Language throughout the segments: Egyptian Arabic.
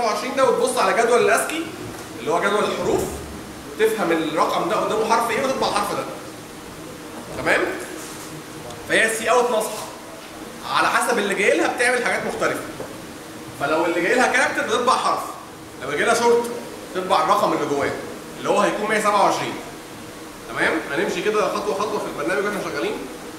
127 ده وتبص على جدول الاسكي اللي هو جدول الحروف تفهم الرقم ده قدامه حرف ايه وتطبع الحرف ده تمام فهي السي اوت ناصحه على حسب اللي جاي لها بتعمل حاجات مختلفه فلو اللي جاي لها كاركتر بتطبع حرف لو جاي لها شورت تطبع الرقم اللي جواه اللي هو هيكون 127 تمام هنمشي كده خطوه خطوه في البرنامج واحنا شغالين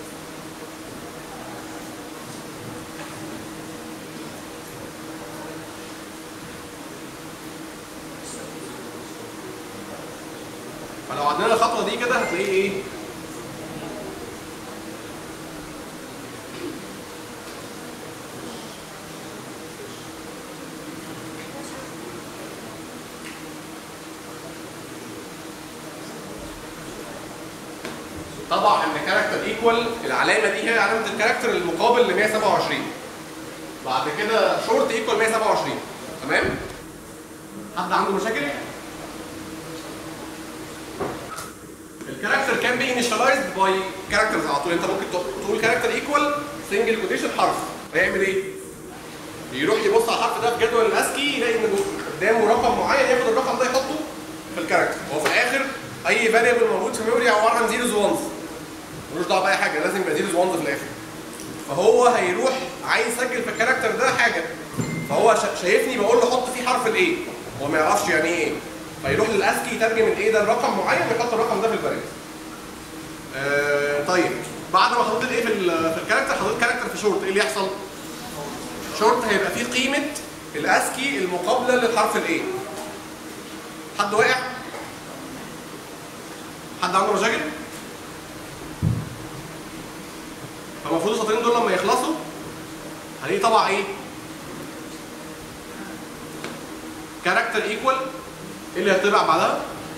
فلو عدينا الخطوه دي كده هتلاقيه ايه طبعا ان كاركتر ايكوال العلامه دي هي علامه الكاركتر المقابل ل 127 بعد كده شورت ايكوال 127 تمام حد عنده مشاكل الكاركتر كان بي انيشاليزد باي كاركترز على طول انت ممكن تقول كاركتر ايكوال سنجل كوتيشن حرف هيعمل ايه؟ يروح يبص على الحرف ده في جدول الاسكي يلاقي ان قدامه رقم معين ياخد الرقم ده يحطه في الكاركتر هو في الاخر اي فاريبل موجود في ميموري عباره عن زيروز وانز ملوش دعوه باي حاجه لازم يبقى زيروز وانز في الاخر فهو هيروح عايز يسجل في الكاركتر ده حاجه فهو شايفني بقول له حط فيه حرف الايه هو ما يعرفش يعني ايه فيروح للاسكي يترجم الايه ده لرقم معين ويحط الرقم ده في الفاريبل آه طيب بعد ما حطيت الايه في في الكاركتر حطيت كاركتر في شورت ايه اللي يحصل؟ شورت هيبقى فيه قيمه الاسكي المقابله للحرف الايه حد واقع؟ حد عنده مشاكل؟ فالمفروض السطرين دول لما يخلصوا هنلاقي طبع ايه؟ كاركتر ايكوال ايه اللي هيطبع بعدها؟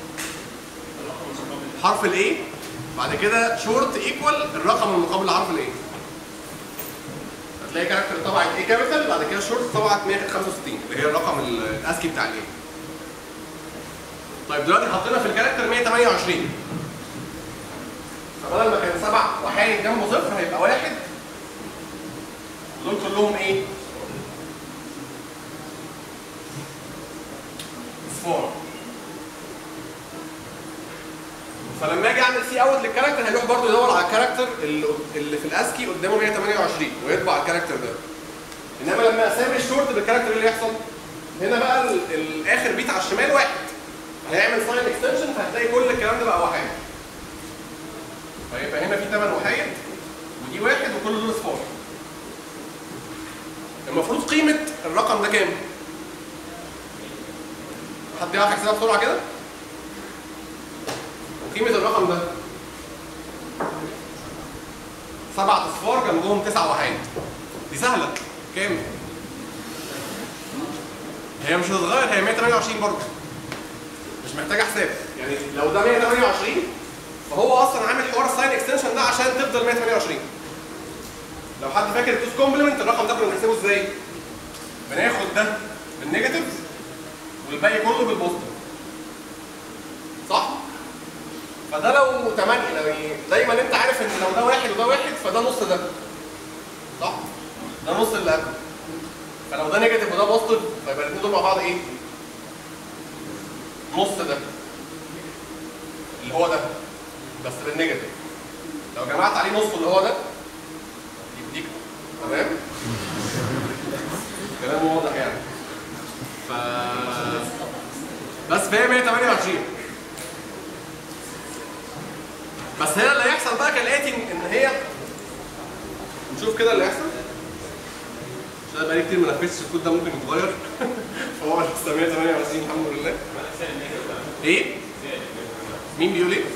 حرف الايه بعد كده شورت ايكوال الرقم المقابل لحرف الايه هتلاقي كاركتر طبعت ايه كابيتال بعد كده شورت طبعت 165 اللي هي الرقم الاسكي بتاع الايه طيب دلوقتي حطينا في الكاركتر 128 فبدل ما كان سبع وحايد جنبه صفر هيبقى واحد دول كلهم ايه؟ اصفار فلما اجي اعمل سي اوت للكاركتر هيروح برضه يدور على الكاركتر اللي اللي في الاسكي قدامه 128 ويطبع الكاركتر ده انما لما اسامي الشورت بالكاركتر اللي يحصل هنا بقى الاخر بيت على الشمال واحد هيعمل ساين اكستنشن فهتلاقي كل الكلام ده بقى وحايد فيبقى هنا في 8 وحايد ودي واحد وكل دول اصفار المفروض قيمة الرقم ده كام؟ حد يعرف يحسبها بسرعة كده؟ قيمة الرقم ده سبع اصفار جنبهم تسع وحايد دي سهلة كام؟ هي مش هتتغير هي 128 برضه مش محتاجة حساب يعني لو ده 128 فهو اصلا عامل حوار الساين اكستنشن ده عشان تفضل 128 لو حد فاكر التوز كومبلمنت الرقم ده كنا بنحسبه ازاي؟ بناخد ده بالنيجاتيف والباقي كله بالبوزيتيف صح؟ فده لو 8 يعني دايما انت عارف ان لو ده واحد وده واحد فده نص ده صح؟ ده نص اللي قبله فلو ده نيجاتيف وده بوزيتيف فيبقى الاثنين دول مع بعض ايه؟ نص ده اللي هو ده بس بالنيجاتيف لو جمعت عليه نص اللي هو ده يديك تمام؟ كلام واضح يعني ف بس فهي 128 بس هنا اللي هيحصل بقى كالاتي ان هي نشوف كده اللي هيحصل عشان انا بقالي كتير ما نفذتش الكود ده ممكن يتغير فهو لسه 128 الحمد لله ايه؟ مين بيقول ايه؟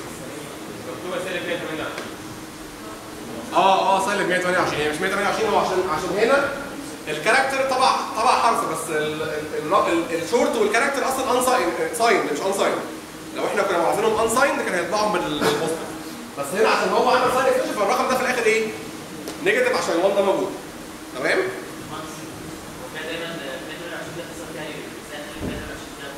اه اه سالب 128 هي مش 128 هو عشان عشان هنا الكاركتر طبع طبع حرف بس ال- ال- ال- الشورت والكاركتر اصلا ان ساين مش ان ساين لو احنا كنا عارفينهم ان ساين كان هيطبعهم بالبوست بس هنا عشان هو عمل ساين اكستنشن فالرقم ده في الاخر ايه؟ نيجاتيف عشان ال1 ده موجود تمام؟ وكان دايما فاكر عشان ده حصل فيها سهل فاكر عشان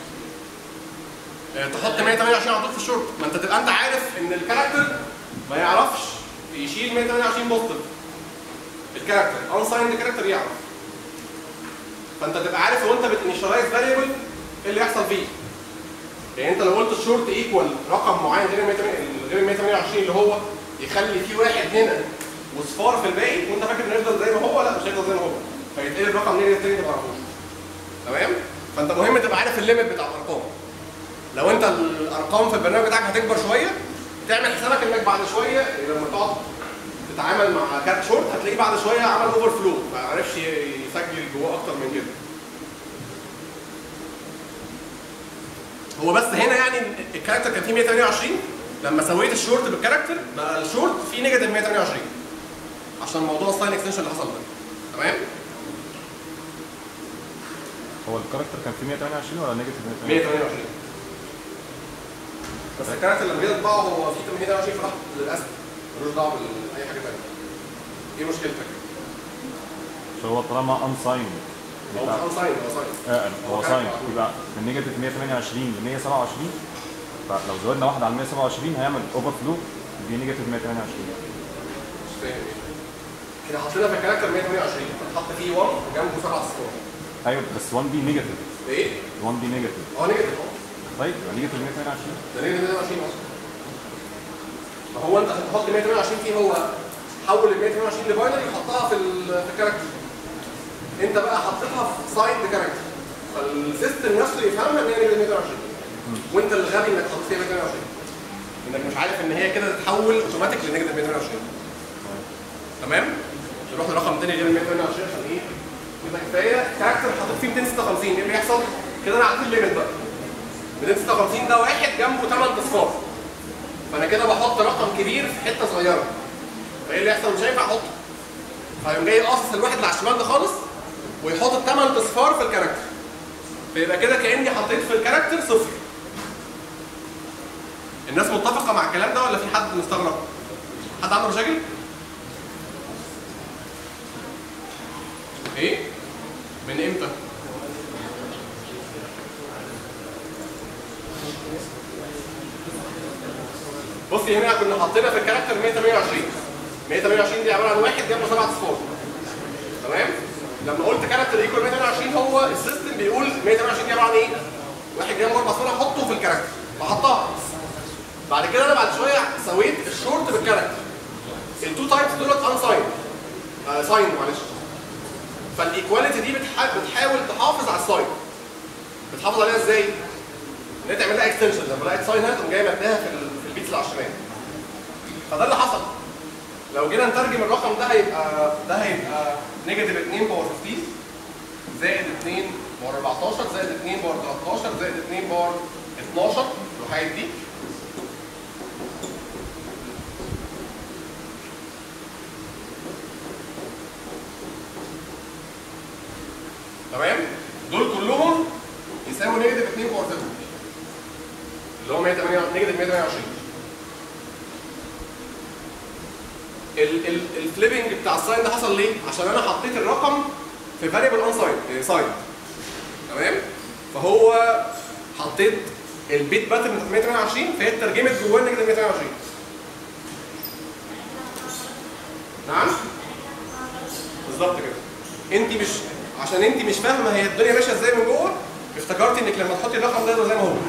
ده آه، تحط 128 على طول في الشورت ما انت تبقى انت عارف ان الكاركتر ما يعرفش يشيل 128 بوزيتيف الكاركتر ان سايند كاركتر يعرف فانت تبقى عارف وانت بتنشرايز فاريبل ايه اللي يحصل فيه يعني انت لو قلت الشورت ايكوال رقم معين غير ال 128 غير ال 128 اللي هو يخلي في واحد هنا وصفار في الباقي وانت فاكر انه يفضل زي ما هو لا مش هيفضل زي ما هو فيتقلب الرقم نيجاتيف تاني ما تعرفوش تمام فانت مهم تبقى عارف الليميت بتاع الارقام لو انت الارقام في البرنامج بتاعك هتكبر شويه تعمل حسابك انك بعد شويه لما تقعد تتعامل مع كارت شورت هتلاقيه بعد شويه عمل اوفر فلو ما عرفش يسجل جواه اكتر من كده هو بس هنا يعني الكاركتر كان فيه 128 لما سويت الشورت بالكاركتر بقى الشورت فيه نيجاتيف 128 عشان موضوع الساين اكستنشن اللي حصل ده تمام هو الكاركتر كان فيه 128 ولا نيجاتيف 128 128 بس الكاركتر لما جيت اطبعه هو فيه 128 فراح للاسف ملوش دعوه باي حاجه ثانيه ايه مشكلتك؟ عشان هو طالما انساين هو مش ساين هو ساين اه هو هو ساين كاركتر. يبقى من نيجاتيف 128 ل 127 فلو زودنا واحد على 127 هيعمل اوفر فلو دي نيجاتيف 128 مش فاهم ايه احنا حطينا في الكاركتر 128 فتحط فيه 1 وجنبه سبع اصفار ايوه بس 1 دي نيجاتيف ايه؟ 1 دي نيجاتيف اه نيجاتيف اه طيب يبقى نيجاتيف 128 ده نيجاتيف 128 اصلا ما هو انت عشان تحط 128 فيه هو حول ال 128 لباينري يحطها في ال- في الكاركتر انت بقى حطيتها في سايد كاركتر فالسيستم نفسه يفهمها ان هي نيجاتيف 128 وانت الغبي انك تحط فيها 128 انك مش عارف ان هي كده تتحول اوتوماتيك لنيجاتيف 128 تمام نروح لرقم تاني غير ال 128 عشان ايه يبقى كفايه كاركتر حطيت فيه 256 ايه اللي يحصل؟ كده انا عديت الليميت بقى 256 ده واحد جنبه 8 اصفار فانا كده بحط رقم كبير في حته صغيره فايه اللي يحصل مش هينفع احطه فيقوم جاي قاصص الواحد اللي على الشمال ده خالص ويحط الثمان اصفار في الكاركتر فيبقى كده كاني حطيت في الكاركتر صفر الناس متفقه مع الكلام ده ولا في حد مستغرب حد عنده مشاكل ايه من امتى بصي هنا كنا حاطينها في الكاركتر 128 128 دي عباره عن واحد جنبه سبع اصفار تمام لما قلت كاركتر ايكوال 128 هو السيستم بيقول 128 دي عباره عن ايه؟ واحد جنبه اربع اصفار احطه في الكاركتر فحطها بعد كده انا بعد شويه سويت الشورت بالكاركتر التو تايبس دولت ان ساين آه ساين معلش فالايكواليتي دي بتح... بتحاول تحافظ على الساين بتحافظ عليها ازاي؟ ان هي تعمل لها اكستنشن لما لقيت ساين هنا تقوم جاي مديها في, ال... في البيتس اللي على الشمال فده اللي حصل لو جينا نترجم الرقم ده هيبقى ده هيبقى نيجاتيف 2 باور 15 زائد 2 باور 14 زائد 2 باور 13 زائد 2 باور 12 الوحيد دي تمام دول كلهم يساووا نيجاتيف 2 باور 7 اللي هو 128 نيجاتيف 128 ال- ال- الفليبنج بتاع الساين ده حصل ليه؟ عشان انا حطيت الرقم في فاريبل ان ساين ساين تمام؟ فهو حطيت البيت باترن بتاع 128 فهي اترجمت جواه نيجاتيف 128 نعم؟ بالظبط كده انت مش عشان انت مش فاهمه هي الدنيا ماشيه ازاي من جوه افتكرتي انك لما تحطي الرقم ده يبقى زي ما هو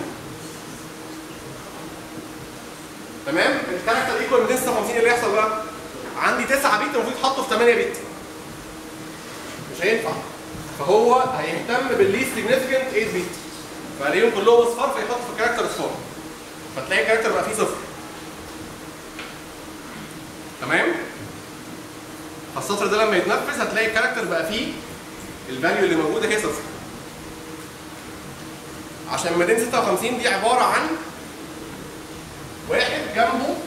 تمام الكاركتر ايكوال 256 إيه اللي يحصل بقى عندي 9 بيت المفروض يتحطوا في 8 بيت مش هينفع فهو هيهتم بالليست سيجنيفيكانت 8 بيت فعليهم كلهم اصفار فيحط في الكاركتر اصفار فتلاقي الكاركتر بقى فيه صفر تمام فالسطر ده لما يتنفذ هتلاقي الكاركتر بقى فيه الفاليو اللي موجوده هي صفر عشان 256 دي عباره عن واحد جنبه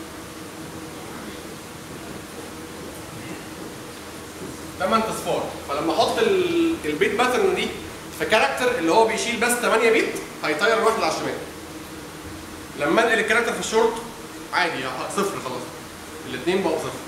ثمان اصفار فلما احط ال- البيت باترن دي في كاركتر اللي هو بيشيل بس 8 بيت هيطير الواحد اللي على الشمال لما انقل الكاركتر في الشورت عادي ه- صفر خلاص الاثنين بقوا صفر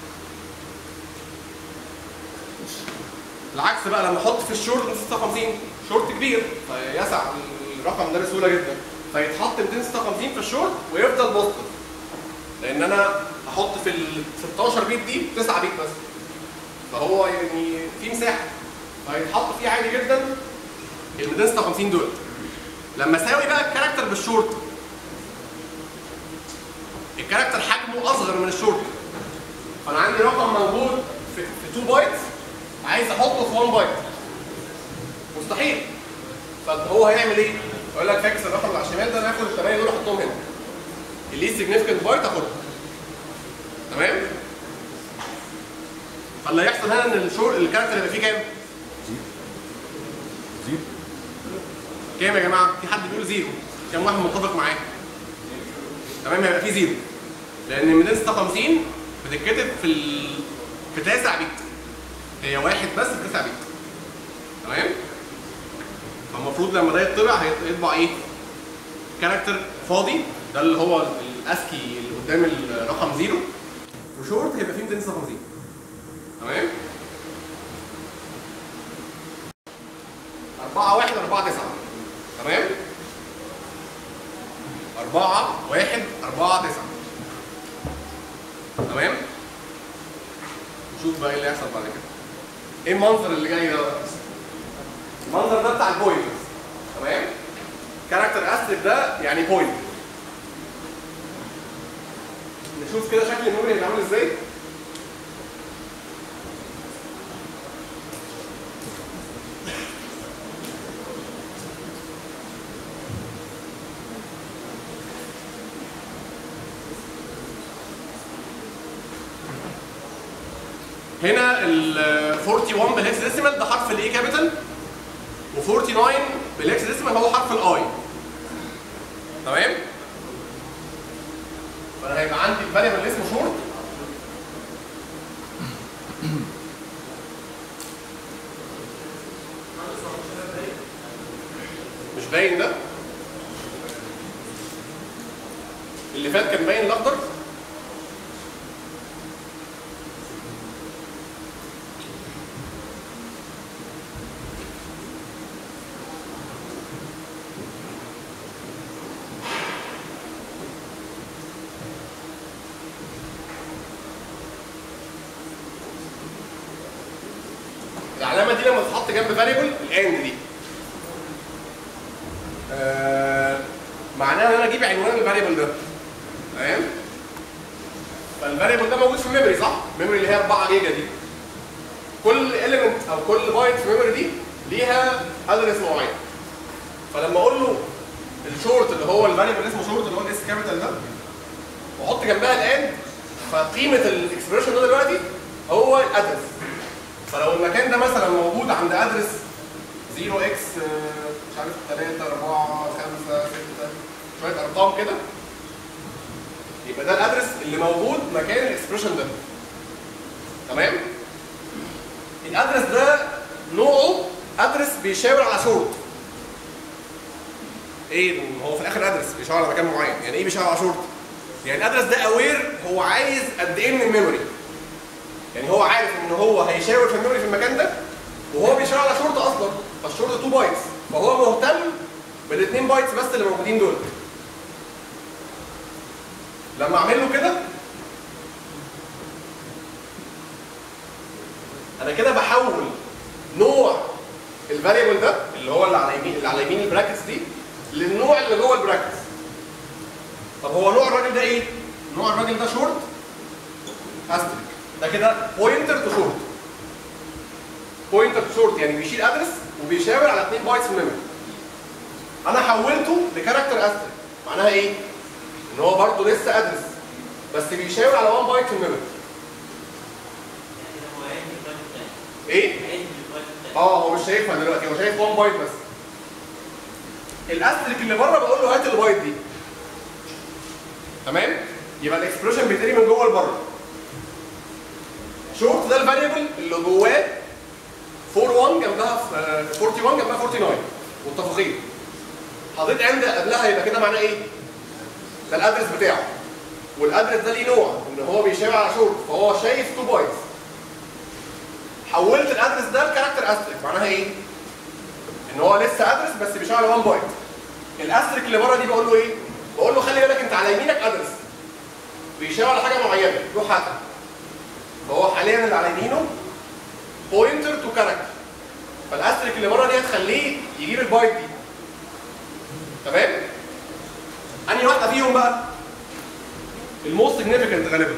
العكس بقى لما احط في الشورت 256 شورت كبير فيسع الرقم ده بسهوله جدا فيتحط 256 في الشورت ويفضل بوزيتيف لان انا هحط في ال 16 بيت دي 9 بيت بس فهو يعني في مساحه فهيتحط فيه عادي جدا ال 256 دول لما اساوي بقى الكاركتر بالشورت الكاركتر حجمه اصغر من الشورت فانا عندي رقم موجود في, في 2 بايتس عايز احطه في 1 بايت مستحيل فهو هيعمل ايه؟ يقول لك فاكس الرقم اللي على الشمال ده انا هاخد الثمانيه دول احطهم هنا اللي سيجنفكت بايت اخدهم تمام؟ فاللي هيحصل هنا ان الشور الكاركتر يبقى فيه كام؟ زيرو كام يا جماعه؟ في حد بيقول زيرو كام واحد متفق معاه؟ تمام هيبقى فيه زيرو لان 256 بتتكتب في ال... في تاسع بيت هي واحد بس في تاسع بيت تمام؟ فالمفروض لما ده يطبع هيطبع ايه؟ كاركتر فاضي ده اللي هو الاسكي اللي قدام الرقم زيرو وشورت هيبقى فيه 256 تمام؟ 4 1 4 9 تمام؟ 4 1 4 9 تمام؟ نشوف بقى ايه اللي هيحصل بعد كده. ايه المنظر اللي جاي ده؟ المنظر ده بتاع البوينترز تمام؟ كاركتر استريك ده يعني بوينت. نشوف كده شكل الميموري هيبقى عامل ازاي؟ هنا ال 41 بالهكس ديسيمال ده حرف الاي كابيتال و49 بالهكس ديسيمال هو حرف الاي تمام فانا هيبقى عندي الفاريبل اللي اسمه شورت مش باين ده اللي فات كان باين الاخضر العلامه دي لما تتحط جنب فاريبل الاند دي آه معناها ان انا اجيب عنوان الفاريبل ده تمام فالفاريبل ده موجود في الميموري صح؟ الميموري اللي هي 4 جيجا دي كل اليمنت او كل بايت في الميموري دي ليها ادرس معين فلما اقول له الشورت اللي هو الفاريبل اللي اسمه شورت اللي هو الاس كابيتال ده واحط جنبها الاند فقيمه الاكسبريشن ده دلوقتي هو الادرس فلو المكان ده مثلا موجود عند ادرس 0 اكس مش عارف 3 4 5 6 شويه ارقام كده يبقى ده الادرس اللي موجود مكان الاكسبريشن ده تمام الادرس ده نوعه ادرس بيشاور على شورت ايه هو في الاخر ادرس بيشاور على مكان معين يعني ايه بيشاور على شورت يعني الادرس ده اوير هو عايز قد ايه من الميموري يعني هو عارف ان هو هيشاور في الميموري في المكان ده وهو بيشاور على شورت اصلا فالشورت 2 بايتس فهو مهتم بالاثنين بايتس بس اللي موجودين دول لما اعمل له كده انا كده بحول نوع الفاريبل ده اللي هو اللي على يمين اللي على يمين البراكتس دي للنوع اللي جوه البراكتس طب هو نوع الراجل ده ايه؟ نوع الراجل ده شورت استريك ده كده بوينتر تو شورت بوينتر تو شورت يعني بيشيل ادرس وبيشاور على 2 بايتس في الميموري انا حولته لكاركتر استريك معناها ايه؟ ان هو برضه لسه ادرس بس بيشاور على 1 بايت في الميموري يعني هو هينهي البايت التاني ايه؟ هينهي البايت التاني اه هو مش شايفها دلوقتي هو شايف 1 بايت بس الاستريك اللي بره بقول له هات البايت دي تمام يبقى الاكسبريشن بيتقري من جوه لبره شورت ده الفاريبل اللي جواه 41 جنبها آه، 41 جنبها 49 متفقين حطيت عند قبلها يبقى كده معناه ايه؟ ده الادرس بتاعه والادرس ده ليه نوع ان هو بيشاور على شورت فهو شايف 2 بايتس حولت الادرس ده لكاركتر استريك معناها ايه؟ ان هو لسه ادرس بس بيشاور على 1 بايت الاستريك اللي بره دي بقول له ايه؟ بقول له خلي بالك انت على يمينك ادرس بيشاور على حاجه معينه روح هاتها فهو حاليا اللي على يمينه بوينتر تو كاركتر تخليه يجيب البايت دي تمام انهي واحده فيهم بقى الموست سيجنيفيكانت غالبا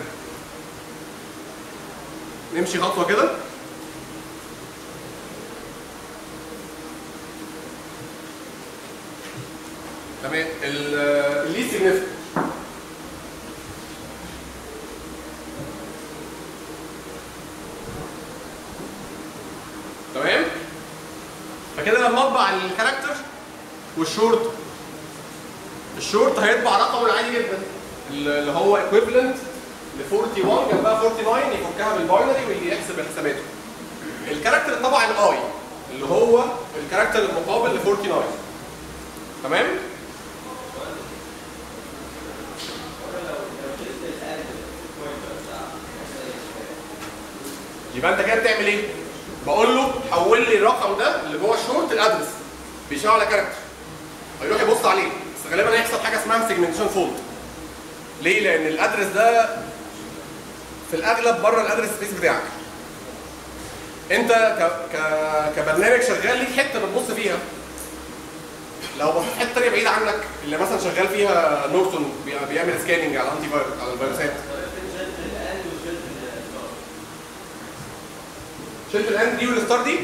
نمشي خطوه كده تمام الليست سيجنيفيكانت تمام فكده لما اطبع الكاركتر والشورت الشورت هيطبع رقمه العادي جدا اللي هو ايكويفالنت ل 41 جنبها 49 يفكها بالباينري ويحسب حساباته الكاركتر طبعا الاي اللي هو الكاركتر المقابل ل 49 تمام يبقى انت كده بتعمل ايه؟ بقول له حول لي الرقم ده اللي جوه الشورت الادرس بيشاور على كاركتر هيروح يبص عليه بس غالبا هيحصل حاجه اسمها سيجمنتيشن فولد ليه؟ لان الادرس ده في الاغلب بره الادرس سبيس بتاعك انت ك... ك... كبرنامج شغال ليك حته بتبص فيها لو بصيت حته ثانيه بعيده عنك اللي مثلا شغال فيها نورتون بي- بيعمل سكاننج على الانتي فايروس على الفيروسات شلت الان دي والستار دي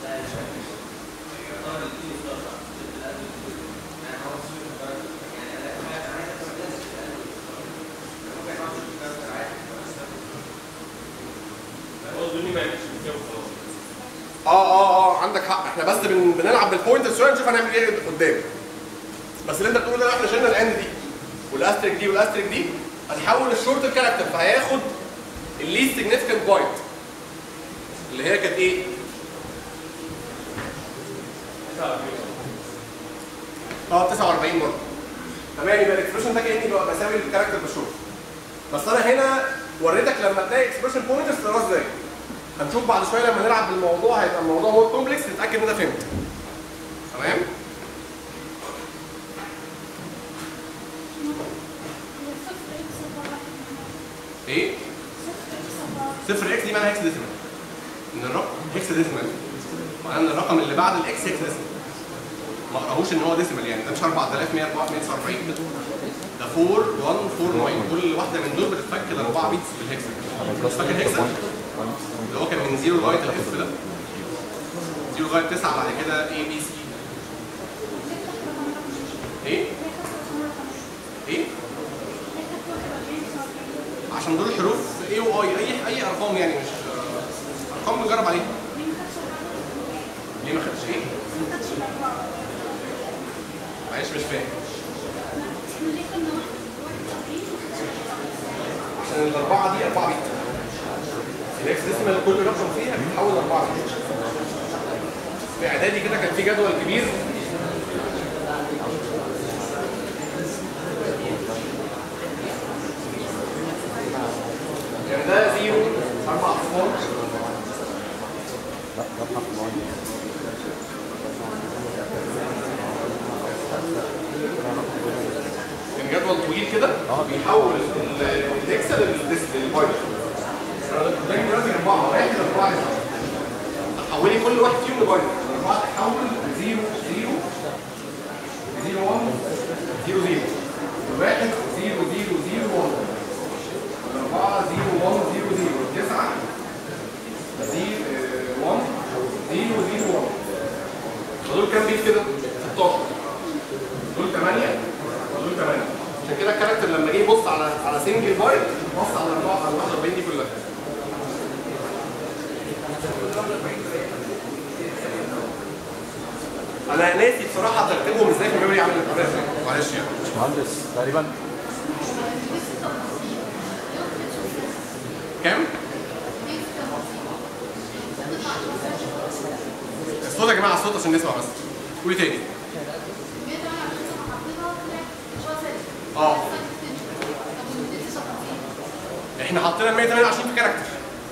اه اه اه عندك حق احنا بس بن... بنلعب بالبوينت شويه نشوف هنعمل ايه قدام بس اللي انت بتقوله ده لو احنا شلنا الان دي والاستريك دي والاستريك دي هنحول الشورت الكاركتر فهياخد الليست سيجنيفيكانت بوينت اللي هي كانت ايه؟ اه 49 مره تمام يبقى الاكسبريشن ده كاني بقى بساوي الكاركتر بالشورت بس انا هنا وريتك لما تلاقي اكسبريشن بوينترز تقراها ازاي هنشوف بعد شويه لما نلعب بالموضوع هيبقى الموضوع مور كومبلكس نتاكد ان انا فهمت تمام ايه صفر اكس دي معناها هيكس ديسيمال ان الرقم هيكس ديسيمال معناه ان الرقم اللي بعد الاكس هيكس ديسيمال ما اقراهوش ان هو ديسيمال يعني ده مش 4149 ده 4 1 4 9 كل واحده من دول بتتفك ل 4 بيتس بالهكسا مش فاكر هكسا اللي هو كان من 0 لغايه الاف ده 0 لغايه 9 بعد كده اي بي سي ايه؟ ايه؟ عشان دول حروف اي واي اي اي ارقام يعني مش ارقام بنجرب عليها ليه ما خدتش ايه؟ معلش مش فاهم عشان الاربعه دي اربعه بيت الاكس ديسيمال كل رقم فيها بيتحول لاربعه بيت في اعدادي كده كان في جدول كبير يعني ده زيرو اربع اصفار لا ده بحرف معين كان جدول طويل كده اه. بيحول ال- الاكسل للديس- للبايت قدامي دلوقتي اربعه واحد اربعه حولي كل واحد فيهم لبايت الاربعه تحول زيرو زيرو زيرو 1 زيرو زيرو الواحد زيرو زيرو زيرو 1 الاربعه زيرو 1 زيرو زيرو التسعه زيرو 1 زيرو زيرو 1 فدول كام بيت كده؟ 16 دول 8 ودول 8 عشان كده الكاركتر لما جه يبص على على سنجل بايت بص على الاربعه على 41 دي كلها انا ناسي بصراحه ترتيبهم ازاي في الميموري عامل ازاي معلش يعني مهندس تقريبا كام؟ الصوت يا جماعه الصوت عشان نسمع بس قولي تاني اه احنا حطينا 128 في كاركتر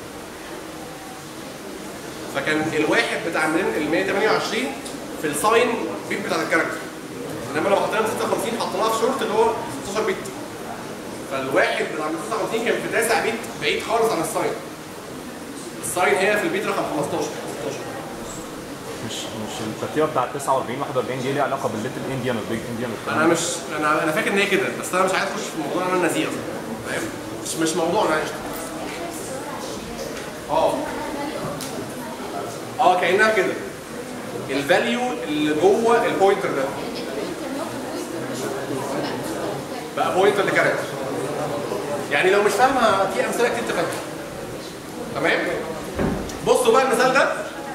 فكان الواحد بتاع ال 128 في الساين بيت بتاع الكاركتر انما لو حطينا 56 حطيناها في شورت اللي هو 16 بيت فالواحد بتاع 59 كان في تاسع بيت بعيد خالص عن الساين الساين هي في البيت رقم 15 16 مش مش الترتيبه بتاعت 49 41 دي ليها علاقه بالليتل انديان والبيج انديان والكلام انا ده. مش انا انا فاكر ان هي كده بس انا مش عايز اخش في الموضوع انا نزيه اصلا فاهم مش مش موضوعنا يعني اه اه كانها كده الفاليو اللي جوه البوينتر ده بقى بوينتر لكاركتر يعني لو مش فاهمها في امثله كتير تفهم تمام بصوا بقى المثال ده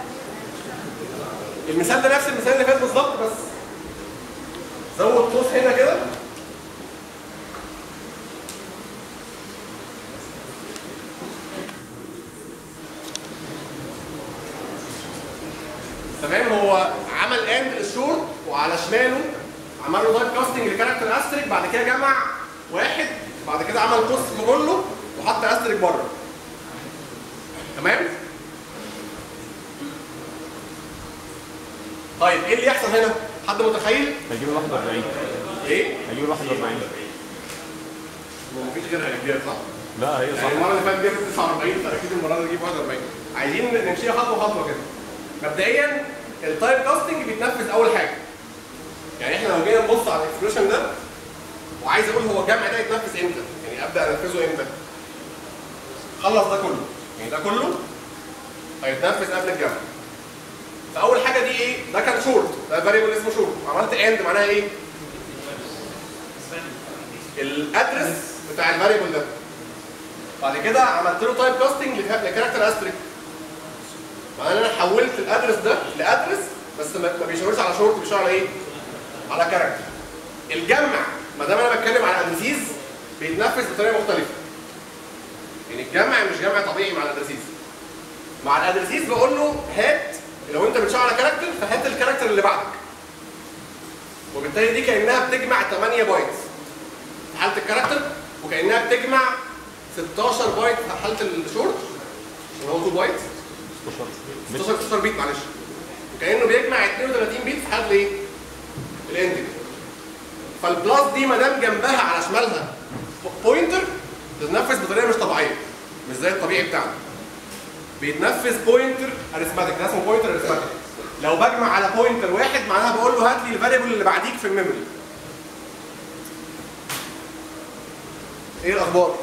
المثال ده نفس المثال اللي فات بالظبط بس زود قوس هنا كده تمام هو عمل اند للشورت وعلى شماله عمل له تايب كاستنج لكاركتر استريك بعد كده جمع واحد بعد كده عمل قوس في كله وحط استريك بره تمام طيب ايه اللي يحصل هنا حد متخيل هيجيب ال 41 ايه هيجيب ال 41 مفيش غيرها كبيره صح لا هي يعني صح المره اللي فاتت جابت 49 فاكيد المره دي نجيب 41 عايزين نمشيها خطوه خطوه كده مبدئيا التايب كاستنج بيتنفذ اول حاجه يعني احنا لو جينا نبص على الاكسبريشن ده وعايز اقول هو الجمع ده يتنفذ امتى يعني ابدا انفذه امتى خلص ده كله يعني ده كله هيتنفذ قبل الجمع فاول حاجه دي ايه ده كان شورت ده فاريبل اسمه شورت عملت اند معناها ايه الادرس بتاع الفاريبل ده بعد كده عملت له تايب كاستنج لكاركتر استريك معناه ان انا حولت الادرس ده لادرس بس ما ما بيشاورش على شورت بيشاور على ايه؟ على كاركتر الجمع ما دام انا بتكلم على ادرسيز بيتنفذ بطريقه مختلفه يعني الجمع مش جمع طبيعي مع الادرسيز مع الادرسيز بقول له هات لو انت بتشاور على كاركتر فهات الكاركتر اللي بعدك وبالتالي دي كانها بتجمع 8 بايتس في حاله الكاركتر وكانها بتجمع 16 بايت في حاله الشورت اللي هو 2 بايت 16 16 بيت معلش وكانه بيجمع 32 بيت في حاله الايه؟ الاندنج فالبلاس دي ما دام جنبها على شمالها بوينتر تتنفذ بطريقه مش طبيعيه مش زي الطبيعي بتاعنا بيتنفذ بوينتر اريثماتيك ده اسمه بوينتر اريثماتيك لو بجمع على بوينتر واحد معناها بقول له هات لي الفاريبل اللي بعديك في الميموري ايه الاخبار؟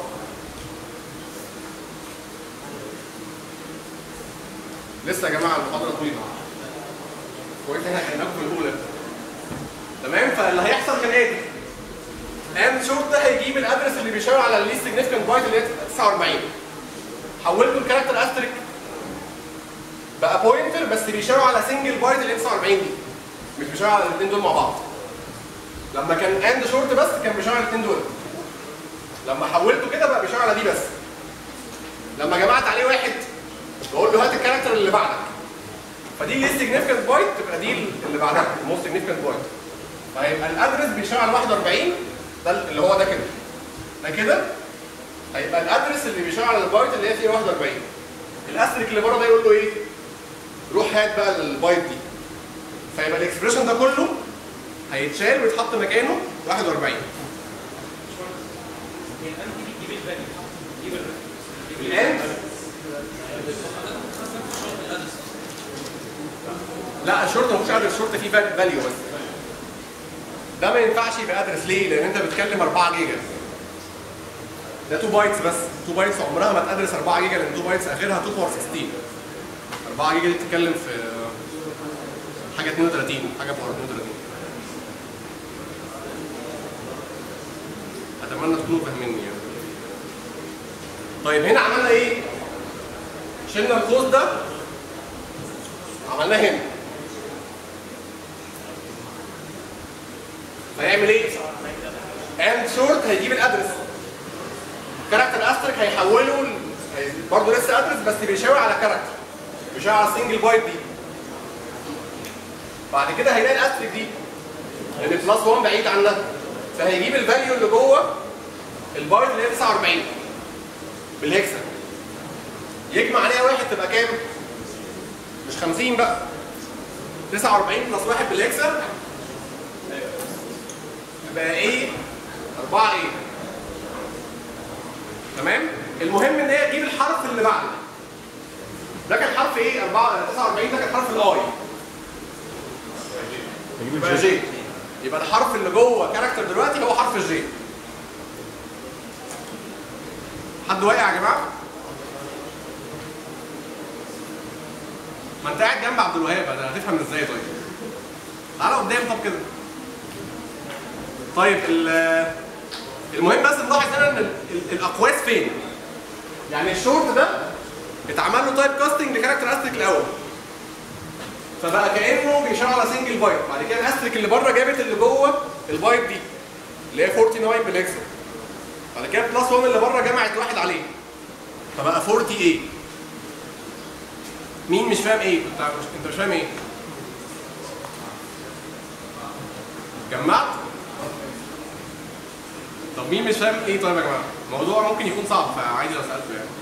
لسه يا جماعه المحاضره طويله كويس احنا خليناكم في الاولى تمام فاللي هيحصل كالاتي اند شورت ده هيجيب الادرس اللي بيشاور على الليست سيجنفكت بايت اللي هي 49 حولته لكاركتر استريك بقى بوينتر بس بيشاور على سنجل بايت اللي هي 49 دي مش بيشاور على الاثنين دول مع بعض لما كان اند شورت بس كان بيشاور على الاثنين دول لما حولته كده بقى بيشاور على دي بس لما جمعت عليه واحد بقول له هات الكاركتر اللي بعدك فدي اللي سيجنفكت بايت تبقى دي اللي بعدها الموست سيجنفكت بايت فهيبقى الادرس بيشاور على 41 ده اللي هو ده كده ده كده هيبقى الادرس اللي بيشاور على البايت اللي هي فيه 41 الاستريك اللي بره ده يقول له ايه؟ روح هات بقى البايت دي فيبقى الاكسبريشن ده كله هيتشال ويتحط مكانه 41 الاند لا الشورت مش ادرس الشورت فيه فاليو بس ده ما ينفعش يبقى ادرس ليه؟ لان انت بتتكلم 4 جيجا ده 2 بايتس بس 2 بايتس عمرها ما تدرس 4 جيجا لان 2 بايتس اخرها 2 باور 16 4 جيجا دي بتتكلم في حاجه 32 حاجه باور 32 اتمنى تكونوا فاهميني يعني طيب هنا عملنا ايه؟ شلنا القوس ده عملناه هنا فيعمل ايه؟ اند شورت هيجيب الادرس كاركتر استريك هيحوله ل... هي- برضه لسه ادرس بس بيشاور على كاركتر بيشاور على السنجل بايت دي بعد كده هيلاقي الاستريك دي لان بلس 1 بعيد عنها فهيجيب الفاليو اللي جوه البايت اللي هي 49 بالهكسا يجمع عليها واحد تبقى كام؟ مش 50 بقى 49 بلس 1 بالهكسا يبقى ايه؟ 4 ايه؟ تمام؟ المهم ان هي تجيب الحرف اللي بعده ده كان حرف ايه؟ 4 49 ده كان حرف الاي تجيب يبقى الجي جي يبقى الحرف اللي جوه كاركتر دلوقتي هو حرف الجي حد واقع يا جماعه ما انت قاعد جنب عبد الوهاب ده هتفهم ازاي طيب تعالى قدام طب كده طيب ال- المهم بس نلاحظ هنا ان ال- ال- الاقواس فين يعني الشورت ده اتعمل له تايب كاستنج لكاركتر استريك الاول فبقى كانه بيشاور على سنجل بايت بعد كده الاستريك اللي بره جابت اللي جوه البايت دي اللي هي 49 بالهكسا بعد كده بلس 1 اللي بره جمعت واحد عليه فبقى 40 ايه مين مش فاهم ايه انت مش انت مش فاهم ايه جمعت طب مين مش فاهم ايه طيب يا جماعه الموضوع ممكن يكون صعب فعادي لو سالته يعني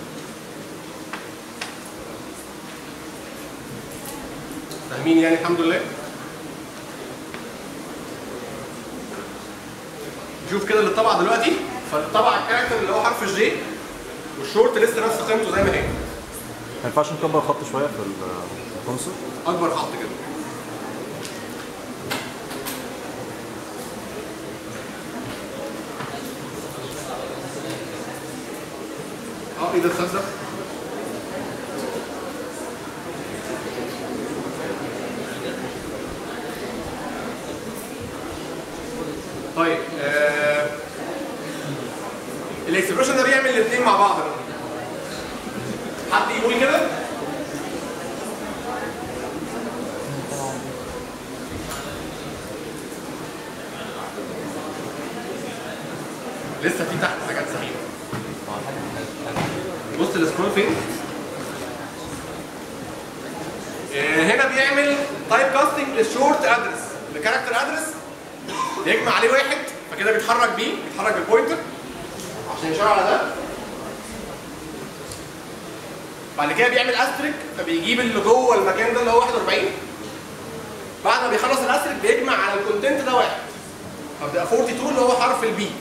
فاهمين يعني الحمد لله شوف كده اللي اتطبع دلوقتي فالطبع الكاركتر اللي هو حرف الجي والشورت لسه نفس قيمته زي ما هي ما ينفعش نكبر خط شويه في الكونسول اكبر خط كده اه ايه ده الخزة طيب آه... الاكسبريشن ده بيعمل الاثنين مع بعض بقى. حد يقول كده لسه في تحت حاجات سخيفه بص السكرول فين آه، هنا بيعمل تايب كاستنج للشورت ادرس لكاركتر ادرس يجمع عليه واحد فكده بيتحرك بيه بيتحرك بالبوينتر عشان يشاور على ده بعد كده بيعمل استريك فبيجيب اللي جوه المكان ده اللي هو 41 بعد ما بيخلص الاستريك بيجمع على الكونتنت ده واحد فبتبقى 42 اللي هو حرف البي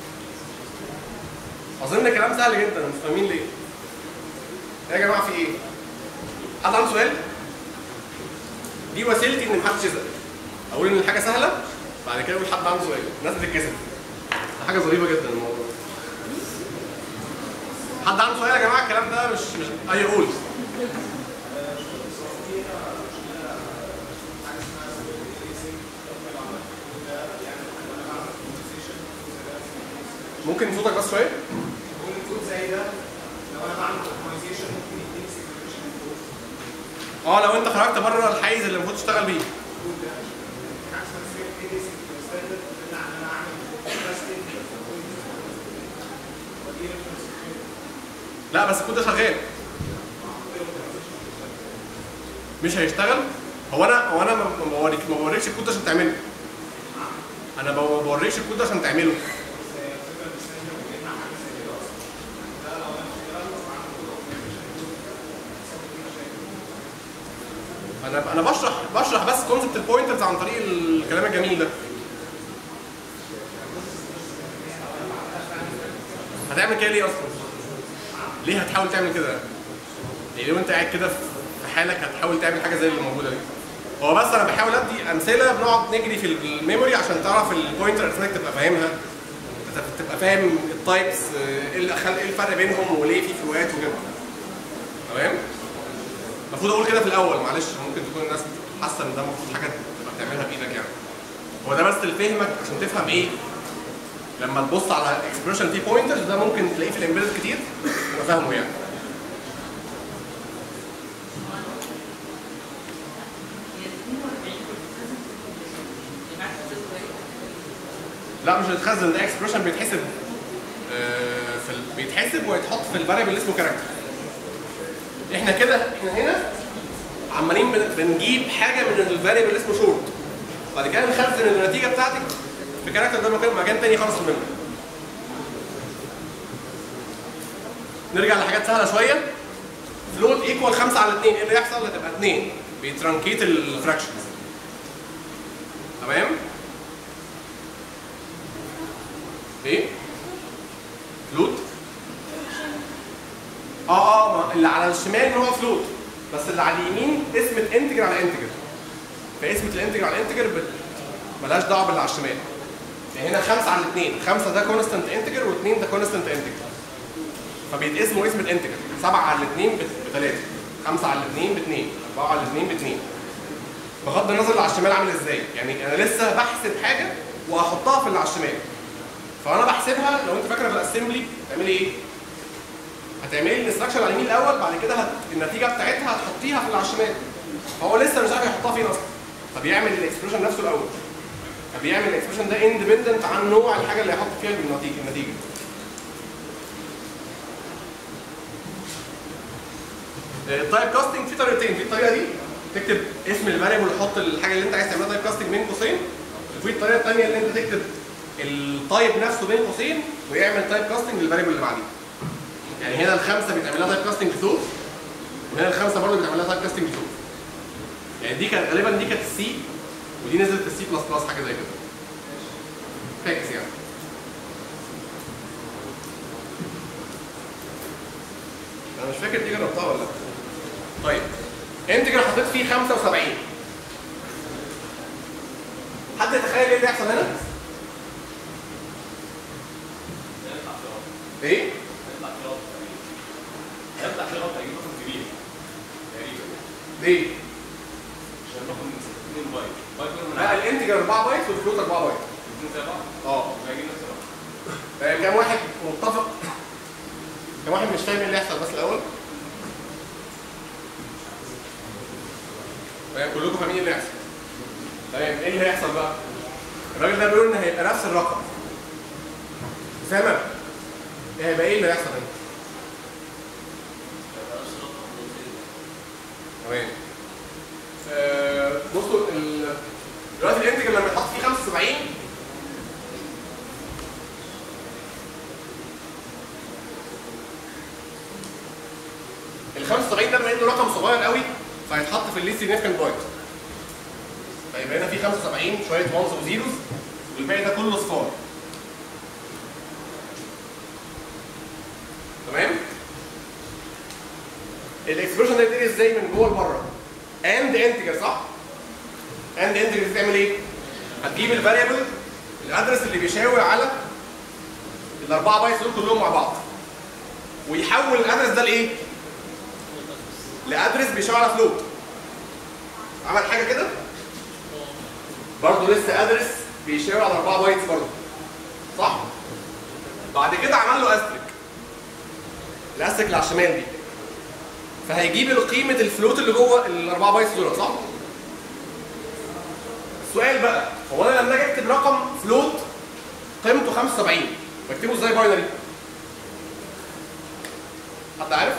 اظن كلام سهل جدا مش فاهمين ليه يا جماعه في ايه حد عنده سؤال دي وسيلتي ان محدش يزهق اقول ان الحاجه سهله بعد كده اقول حد عنده سؤال الناس بتتكسف ده حاجه ظريفه جدا الموضوع حد عنده سؤال يا جماعه الكلام ده مش مش اي قول ممكن صوتك بس شويه اه لو انت خرجت بره الحيز اللي المفروض تشتغل بيه لا بس الكود ده شغال مش هيشتغل هو انا هو انا ما ما بوريك ما بوريكش الكود ده عشان تعمله انا ما بوريكش الكود ده عشان تعمله انا انا بشرح بشرح بس كونسبت البوينترز عن طريق الكلام الجميل ده هتعمل كده ليه اصلا؟ ليه هتحاول تعمل كده؟ يعني لو انت قاعد كده في حالك هتحاول تعمل حاجه زي اللي موجوده دي هو بس انا بحاول ادي امثله بنقعد نجري في الميموري عشان تعرف البوينتر ارثماتيك تبقى فاهمها تبقى- تبقى فاهم التايبس ايه اللي خل- ايه الفرق بينهم وليه في فروقات وكده تمام؟ المفروض اقول كده في الاول معلش ممكن تكون الناس حاسه ان ده المفروض حاجه تبقى بتعملها بايدك يعني هو ده بس لفهمك عشان تفهم ايه لما تبص على اكسبريشن فيه بوينترز ده ممكن تلاقيه في الامبيدد كتير تبقى فاهمه يعني لا مش هيتخزن ده اكسبريشن بيتحسب آه، في ال- بيتحسب ويتحط في الفاريبل اللي اسمه كاركتر احنا كده احنا هنا عمالين بن- بنجيب حاجه من الفاريبل اللي اسمه شورت بعد كده نخزن النتيجه بتاعتك في كاركتر ده مكان مكان تاني خالص في الميموري نرجع لحاجات سهله شويه فلوت ايكوال 5 على 2 ايه اللي يحصل؟ هتبقى 2 بيترانكيت الفراكشنز تمام؟ ايه؟ فلوت؟ اه اه ما اللي على الشمال هو فلوت بس اللي على اليمين اسمة انتجر على انتجر فاسمة الانتجر على انتجر ملهاش دعوه باللي على الشمال يعني هنا خمسه على الاثنين خمسه ده كونستنت انتجر واثنين ده كونستنت انتجر فبيتقسموا اسم الانتجر سبعه على الاثنين بثلاثه خمسه على الاثنين باثنين اربعه على الاثنين باثنين بغض النظر اللي على الشمال عامل ازاي يعني انا لسه بحسب حاجه وهحطها في اللي على الشمال فانا بحسبها لو انت فاكره في الاسمبلي تعملي ايه؟ هتعملي الانستراكشن على اليمين الاول بعد كده هت... النتيجه بتاعتها هتحطيها في اللي على الشمال فهو لسه مش عارف يحطها فين اصلا فبيعمل الاكسبريشن نفسه الاول فبيعمل الاكسبريشن ده اندبندنت عن نوع الحاجه اللي هيحط فيها النتيجه النتيجه التايب كاستنج في طريقتين في الطريقه دي تكتب اسم الفاريبل وتحط الحاجه اللي انت عايز تعملها تايب كاستنج بين قوسين وفي الطريقه الثانيه اللي انت تكتب التايب نفسه بين قوسين ويعمل تايب كاستنج للفاريبل اللي بعديه يعني هنا الخمسه بيتعمل لها تايب كاستنج ثوث وهنا الخمسه برضه بيتعمل لها تايب كاستنج ثوث يعني دي كانت غالبا دي كانت السي ودي نزلت السي بلس بلس حاجه زي كده فاكس يعني انا مش فاكر دي جربتها ولا لا طيب انتجر حطيت فيه 75 حد يتخيل ايه اللي هيحصل هنا؟ هيطلع في رقم ايه؟ هيطلع في رقم هيطلع في رقم هيجيب رقم كبير تقريبا ليه؟ عشان رقم 2 بايت بايت منهم لا الانتجر 4 بايت والفلوت 4 بايت الاثنين زي بعض اه هيجيب نفس الرقم آه، كام واحد متفق كام واحد مش فاهم ايه اللي هيحصل بس الاول تمام كلكم فاهمين ايه اللي هيحصل تمام ايه اللي هيحصل بقى الراجل ده بيقول ان هيبقى نفس الرقم اسامه ايه هيبقى ايه اللي هيحصل هنا تمام آه، بصوا ال- دلوقتي الانتجر لما يتحط فيه 75 ال 75 ده بما انه رقم صغير قوي فهيتحط في الليست سيجنفكانت بوينت فيبقى هنا في 75 شويه وانز وزيروز والباقي ده كله صفار تمام الاكسبريشن ده يتقري ازاي من جوه لبره اند انتجر صح اند انتجر بتعمل ايه هتجيب الفاريبل الادرس اللي بيشاور على الاربعه بايتس دول كلهم مع بعض ويحول الادرس ده لايه لادرس بيشاور على فلوت عمل حاجه كده برضه لسه ادرس بيشاور على 4 بايتس برضه صح بعد كده عمل له استريك الاستريك اللي على الشمال دي فهيجيب قيمه الفلوت اللي جوه الاربعه بايتس دول صح السؤال بقى هو انا لما اجي اكتب رقم فلوت قيمته 75 بكتبه ازاي باينري حد عارف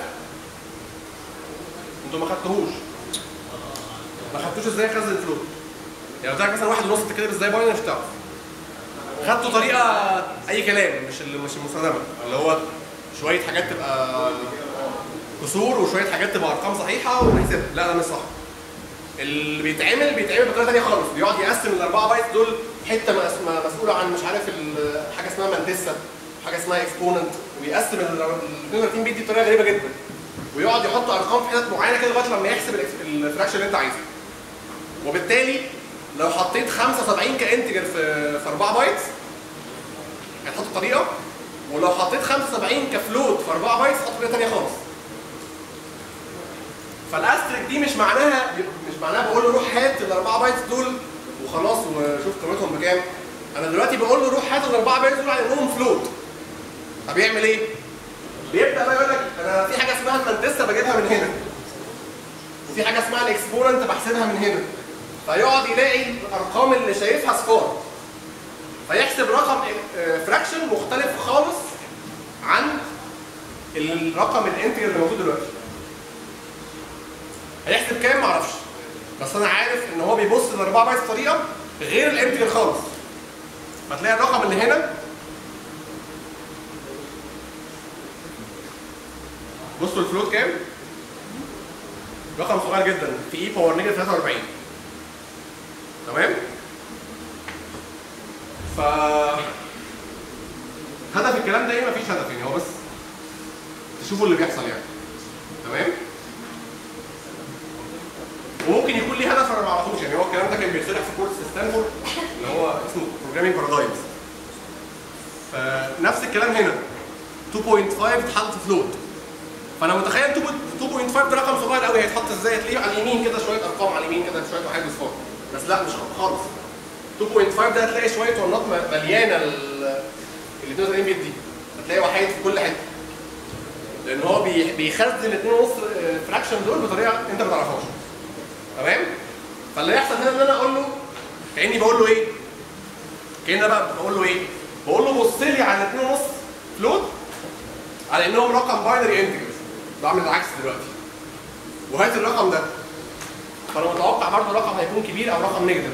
انتوا ما خدتوهوش ما خدتوش ازاي اخزن فلوت يعني قلت لك مثلا واحد ونص تكتب ازاي باينري مش هتعرف خدتوا طريقه اي كلام مش اللي مش المستخدمه اللي هو شويه حاجات تبقى كسور وشويه حاجات تبقى ارقام صحيحه ونحسبها لا ده مش صح اللي بيتعمل بيتعمل بطريقه ثانيه خالص بيقعد يقسم الاربعه بايتس دول حته مس- م- مسؤوله عن مش عارف ال- حاجه اسمها مانتسا حاجه اسمها اكسبوننت ويقسم ال 32 بيت دي بطريقه غريبه جدا ويقعد يحط ارقام في حتت معينه كده لغايه لما يحسب الإكس- الفراكشن اللي انت عايزه وبالتالي لو حطيت 75 كانتجر في في 4 بايتس هتحط طريقه ولو حطيت 75 كفلوت في 4 بايتس هتحط طريقه ثانيه خالص فالاستريك دي مش معناها مش معناها بقول له روح هات الاربعه بايتس دول وخلاص وشوف قيمتهم بكام انا دلوقتي بقول له روح هات الاربعه بايتس دول على انهم فلوت طب يعمل ايه؟ بيبدا بقى يقول لك انا في حاجه اسمها المانتسا بجيبها من هنا وفي حاجه اسمها الاكسبوننت بحسبها من هنا فيقعد يلاقي الارقام اللي شايفها صفار فيحسب رقم فراكشن مختلف خالص عن الرقم الانتجر اللي موجود دلوقتي هيحسب كام معرفش بس انا عارف ان هو بيبص للاربعه بايتس بطريقه غير الانتجر خالص فتلاقي الرقم اللي هنا بصوا الفلوت كام؟ رقم صغير جدا في اي باور نيجاتيف 43 تمام؟ ف هدف الكلام ده ايه؟ مفيش هدف يعني هو بس تشوفوا اللي بيحصل يعني تمام؟ وممكن يكون ليه هدف انا ما اعرفوش يعني هو الكلام ده كان بيتشرح في كورس ستانفورد اللي هو بروجرامينج بارادايمز فنفس الكلام هنا 2.5 اتحط في فلوت فانا متخيل 2.5 ده رقم صغير قوي هيتحط ازاي هتلاقيه على اليمين كده شويه ارقام على اليمين كده شويه وحيد اصفار بس لا مش خالص 2.5 ده هتلاقي شويه ونات م- مليانه ال 32 بت دي هتلاقي وحيد في كل حته لان هو بي- بيخزن 2.5 فراكشن دول بطريقه انت ما تعرفهاش تمام فاللي يحصل هنا ان انا اقول له كاني بقول له ايه كاني أنا بقى بقول له ايه بقول له بص لي على 2.5 فلوت على انهم رقم باينري انتجرز بعمل العكس دلوقتي وهات الرقم ده فانا متوقع برضه الرقم هيكون كبير او رقم نيجاتيف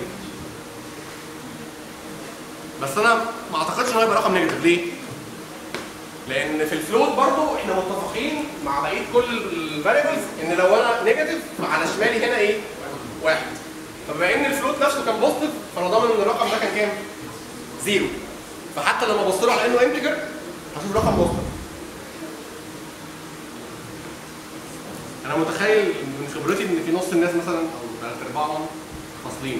بس انا ما اعتقدش انه هيبقى رقم نيجاتيف ليه؟ لان في الفلوت برضه احنا متفقين مع بقيه كل الفاريبلز ان لو انا نيجاتيف فعلى شمالي هنا ايه؟ واحد فبما ان الفلوت نفسه كان بوزيتيف فانا ضامن ان الرقم ده كان كام؟ زيرو فحتى لما ابص له على انه انتجر هشوف رقم بوزيتيف انا متخيل من خبرتي ان في نص الناس مثلا او ثلاث ارباعهم فاصلين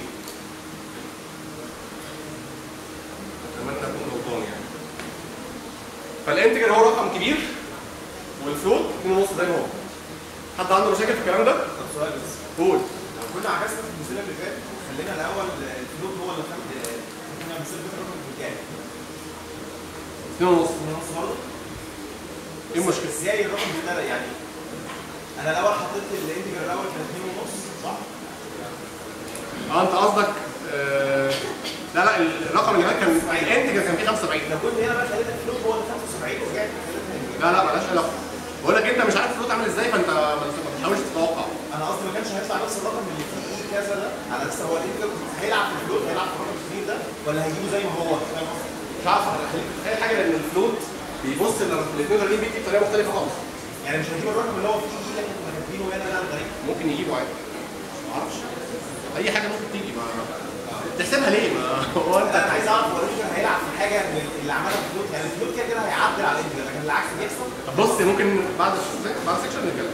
اتمنى اكون غلطان يعني فالانتجر هو رقم كبير والفلوت 2.5 زي ما هو حد عنده مشاكل في الكلام ده؟ طب سؤال بس قول لو كنا عكسنا في المثال اللي فات خلينا الاول الفلوت هو اللي خد كنا مثال فات رقم بكام؟ 2.5 ونص برضه؟ ايه المشكله؟ ازاي الرقم ده يعني انا الاول حطيت الانتجر الاول كان 2 ونص صح؟ اه انت قصدك آه لا لا الرقم اللي هناك كان الانتجر كان فيه 75 لو كنت هنا بقى خليت الفلوت هو اللي 75 ورجعت خليتها لا لا مالهاش علاقه بقول لك انت مش عارف الفلوت عامل ازاي فانت ما ما تحاولش تتوقع انا قصدي ما كانش هيطلع نفس الرقم اللي فيه كذا ده على اساس هو الانتجر هيلعب في الفلوت هيلعب في الرقم الكبير ده ولا هيجيبه زي ما هو فاهم قصدي؟ مش عارف هخليك تتخيل حاجه لان الفلوت بيبص لل 32 بت بطريقه مختلفه خالص يعني مش هيجيب الرقم اللي هو فيه اللي احنا كنا كاتبينه هنا ده الغريب ممكن يجيبه عادي ما اعرفش اي حاجه ممكن تيجي ما تحسبها ليه ما هو انت انا عايز اعرف هو الانتجر هيلعب في حاجه من اللي عملها في الفلوت يعني الفلوت كده كده هيعدل على الانتجر لكن العكس بيحصل طب بص ممكن بعد بعد سيكشن نتكلم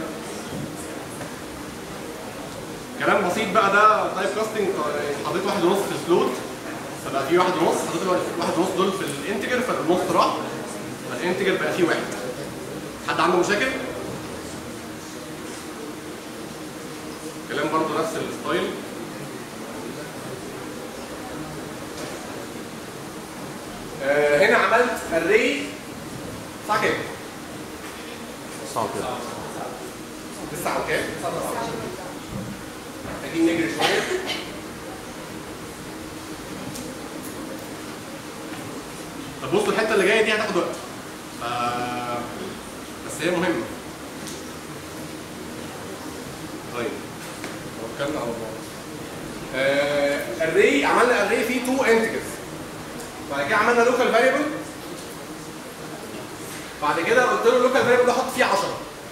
كلام بسيط بقى ده تايب كاستنج حطيت واحد ونص في الفلوت فبقى في واحد ونص حطيت الواحد ونص دول في الانتجر فالنص راح فالانتجر بقى فيه واحد حد عنده مشاكل؟ كلام برضه نفس الستايل آه هنا عملت الري الساعة كام؟ صعب كده الساعة كام؟ محتاجين نجري شوية طب بصوا الحتة اللي جاية دي هتاخد وقت ف... بس هي مهمة طيب توكلنا على الله آه الري عملنا الري فيه تو انتجرز بعد كده عملنا لوكال فاريبل بعد كده قلت له اللوكال فاريبل ده حط فيه 10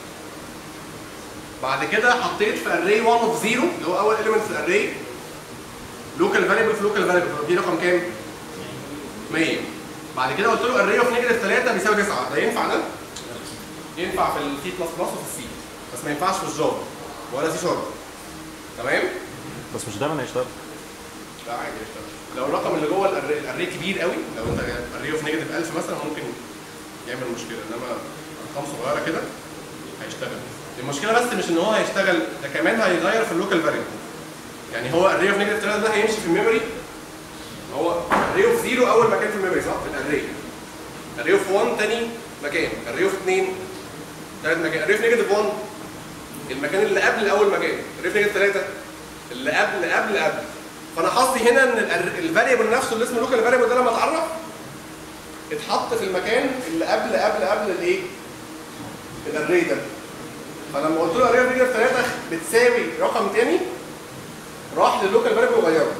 بعد كده حطيت في اري 1 اوف 0 اللي هو اول element في الاري لوكال فاريبل في لوكال فاريبل دي رقم كام؟ 100 بعد كده قلت له اري اوف نيجاتيف 3 بيساوي 9 ده ينفع ده؟ ينفع في السي بلس بلس وفي السي بس ما ينفعش في الجافا ولا سي شارب تمام؟ بس مش دايما هيشتغل لا عادي يشتغل لو الرقم اللي جوه الاري الاري كبير قوي لو انت اري اوف نيجاتيف 1000 مثلا ممكن يعمل مشكله انما ارقام صغيره كده هيشتغل المشكله بس مش ان هو هيشتغل ده كمان هيغير في اللوكال فاريبل يعني هو الري اوف نيجاتيف 3 ده هيمشي في الميموري هو الري اوف 0 اول مكان في الميموري صح في الاري الري اوف 1 تاني مكان الري اوف 2 ثالث مكان الري اوف نيجاتيف 1 المكان اللي قبل اول مكان الري اوف نيجاتيف 3 اللي قبل قبل قبل فانا قصدي هنا ان الفاريبل نفسه اللي اسمه لوكال فاريبل ده لما اتعرف اتحط في المكان اللي قبل قبل قبل الايه؟ الاري ده فلما قلت له اري نيجاتيف 3 بتساوي رقم تاني راح للوكال فاريبل وغيره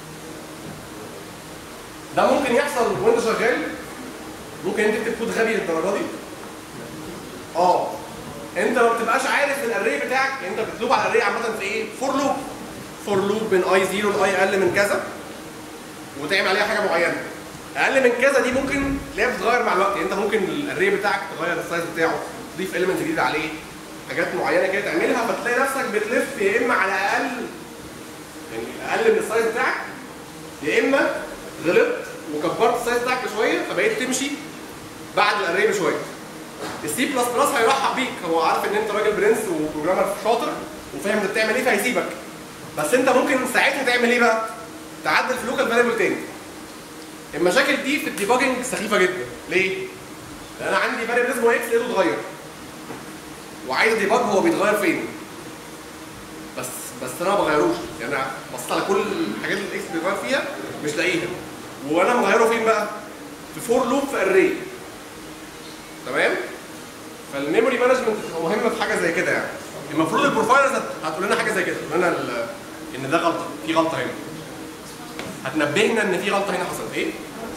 ده ممكن يحصل وانت شغال ممكن انت تكتب كود غبي للدرجه دي اه انت ما بتبقاش عارف الاري بتاعك انت بتلوب على الاري عامه في ايه؟ فور لوب فور لوب من اي 0 لاي اقل من كذا وتعمل عليها حاجه معينه اقل من كذا دي ممكن تلاقيها بتتغير مع الوقت يعني انت ممكن الاري بتاعك تغير السايز بتاعه تضيف اليمنت جديد عليه حاجات معينه كده تعملها فتلاقي نفسك بتلف يا اما على اقل يعني اقل من السايز بتاعك يا اما غلطت وكبرت السايز بتاعك بشويه فبقيت تمشي بعد الاري بشويه السي بلس بلس هيرحب بيك هو عارف ان انت راجل برنس وبروجرامر شاطر وفاهم انت بتعمل ايه فهيسيبك بس انت ممكن ساعتها تعمل ايه بقى؟ تعدل في لوكال فاريبل تاني المشاكل دي في الديباجنج سخيفه جدا ليه؟ لان انا عندي فاريبل اسمه اكس لقيته اتغير وعايز ديباج هو بيتغير فين بس بس انا ما بغيروش يعني انا بصيت على كل الحاجات اللي الاكس بيتغير فيها مش لاقيها وانا مغيره فين بقى؟ في فور لوب في اري تمام؟ فالميموري مانجمنت هو مهم في حاجه زي كده يعني المفروض البروفايلرز هت- هتقول لنا حاجه زي كده تقول لنا ال- ان ده غلطه في غلطه هنا هتنبهنا ان في غلطه هنا حصلت ايه؟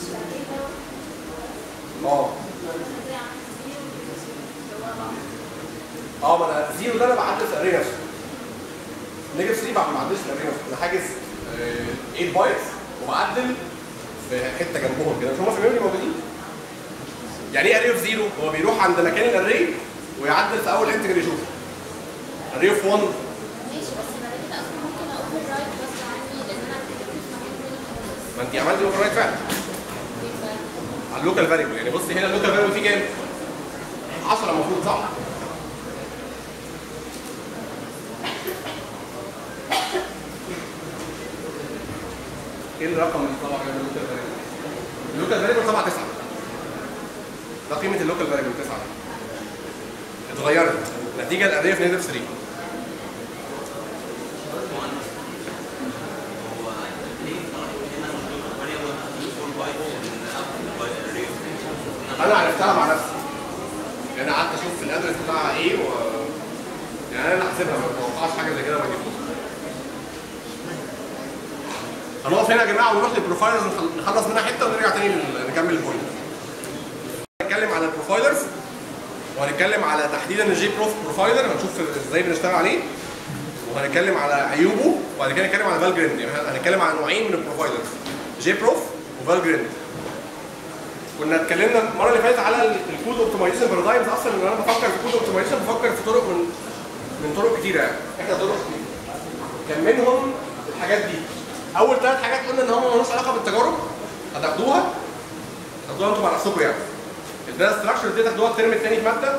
اه اه ما انا زيرو ده انا بعدل في الاري نفسه نيجاتيف 3 ما بعدلش في الاري نفسه انا حاجز آه، 8 بايتس وبعدل في حته جنبهم كده مش هم في الميموري موجودين يعني ايه اري اوف زيرو؟ هو بيروح عند مكان الاري ويعدل في اول انتجر يشوفه اري اوف 1 ماشي بس انا كده اصلا ممكن اوفر رايت غصب عني لان انا كتبت في مكان تاني خالص ما انت عملتي اوفر رايت فعلا يبقى على اللوكال فاريبل يعني بصي هنا اللوكال فاريبل فيه كام؟ 10 المفروض صح؟ ايه الرقم اللي طلع كده اللوكال فاريبل؟ اللوكال فاريبل طلع 9 ده قيمة اللوكال فاريبل 9 اتغيرت نتيجة الأدية في نيجاتيف 3 انا عرفتها مع نفسي يعني انا قعدت اشوف الادرس بتاعها ايه و يعني انا اللي حاسبها ما بتوقعش حاجه زي كده ما يجيبوش هنقف هنا يا جماعه ونروح للبروفايلرز نخل- نخلص منها حته ونرجع تاني ل- نكمل البوينت هنتكلم على البروفايلرز وهنتكلم على تحديدا الجي بروف بروفايلر هنشوف ازاي بنشتغل عليه وهنتكلم على عيوبه وبعد كده هنتكلم على فالجريند يعني هنتكلم على نوعين من البروفايلرز جي بروف وفالجريند كنا اتكلمنا المره اللي فاتت على ال- الكود اوبتمايزيشن بارادايمز اصلا ان انا بفكر في كود اوبتمايزيشن بفكر في طرق من من طرق كتيره يعني احنا طرق كتير كان منهم الحاجات دي اول ثلاث حاجات قلنا ان هم مالوش علاقه بالتجارب هتاخدوها هتاخدوها انتوا مع نفسكم يعني الداتا ستراكشر دي تاخدوها الترم الثاني في ماده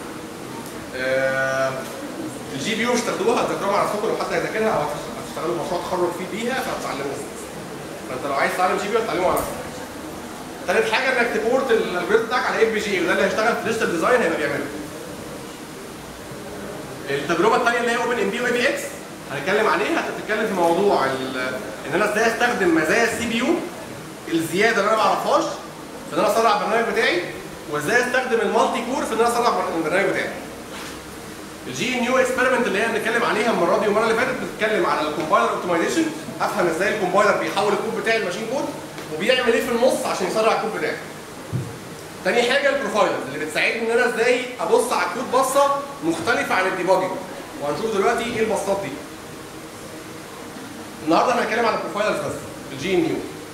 آه، الجي بي يو مش تاخدوها هتذاكروها مع نفسكم لو حد هيذاكرها او هتشتغلوا مشروع تخرج فيه بيها فهتتعلموها فانت لو عايز تتعلم جي بي يو هتتعلمه على نفسك تالت حاجه انك تبورت الالجوريثم بتاعك على اف بي جي وده اللي هيشتغل في ديجيتال ديزاين هيبقى بيعمله. التجربه الثانيه اللي هي اوبن ام بي واي بي اكس هنتكلم عليها هتتكلم في موضوع ال- ان انا ازاي استخدم مزايا السي بي يو الزياده اللي انا ما اعرفهاش في ان انا اسرع البرنامج بتاعي وازاي استخدم المالتي كور في ان انا اسرع البرنامج بتاعي. الجي ان يو اكسبيرمنت اللي هي بنتكلم عليها المره دي والمره اللي فاتت بتتكلم على الكومبايلر اوبتمايزيشن افهم ازاي الكومبايلر بيحول الكود بتاعي لماشين كود وبيعمل ايه في النص عشان يسرع الكود بتاعي. تاني حاجه البروفايلرز اللي بتساعدني ان انا ازاي ابص على الكود بصه مختلفه عن الديباجنج وهنشوف دلوقتي ايه البصات دي. النهارده احنا هنتكلم على البروفايلرز بس الجي ان يو.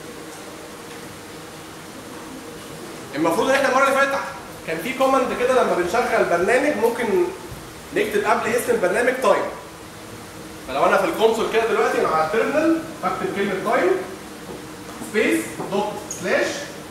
المفروض ان احنا المره اللي فاتت كان في كوماند كده لما بنشغل برنامج ممكن نكتب قبل اسم البرنامج تايم. فلو انا في الكونسول كده دلوقتي انا على التيرمينال بكتب كلمه تايم سبيس دوت سلاش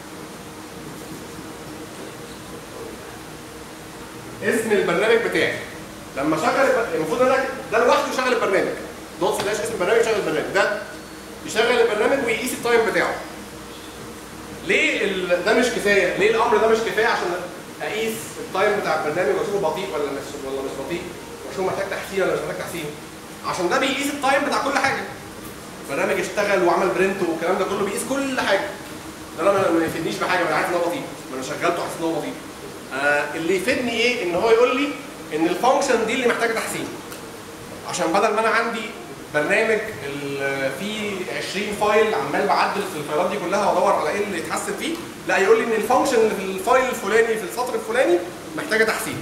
اسم البرنامج بتاعي لما شغل الب- المفروض ان انا ده لوحده يشغل البرنامج دوت سلاش اسم البرنامج يشغل البرنامج ده يشغل البرنامج ويقيس التايم بتاعه ليه ال... ده مش كفايه ليه الامر ده مش كفايه عشان اقيس التايم بتاع البرنامج واشوفه بطيء ولا مش ولا مش بطيء واشوفه محتاج تحسين ولا مش محتاج تحسين عشان ده بيقيس التايم بتاع كل حاجه البرنامج اشتغل وعمل برنت والكلام ده كله بيقيس كل حاجه ده انا ما- ما يفيدنيش بحاجه انا عارف ان هو بطيء ما انا شغلته حاسس ان هو بطيء آه اللي يفيدني ايه ان هو يقول لي ان الفانكشن دي اللي محتاجه تحسين عشان بدل ما انا عندي برنامج ال- فيه 20 فايل عمال بعدل في الفايلات دي كلها وادور على ايه اللي يتحسن فيه لا يقول لي ان الفانكشن اللي في الفايل الفلاني في السطر الفلاني محتاجه تحسين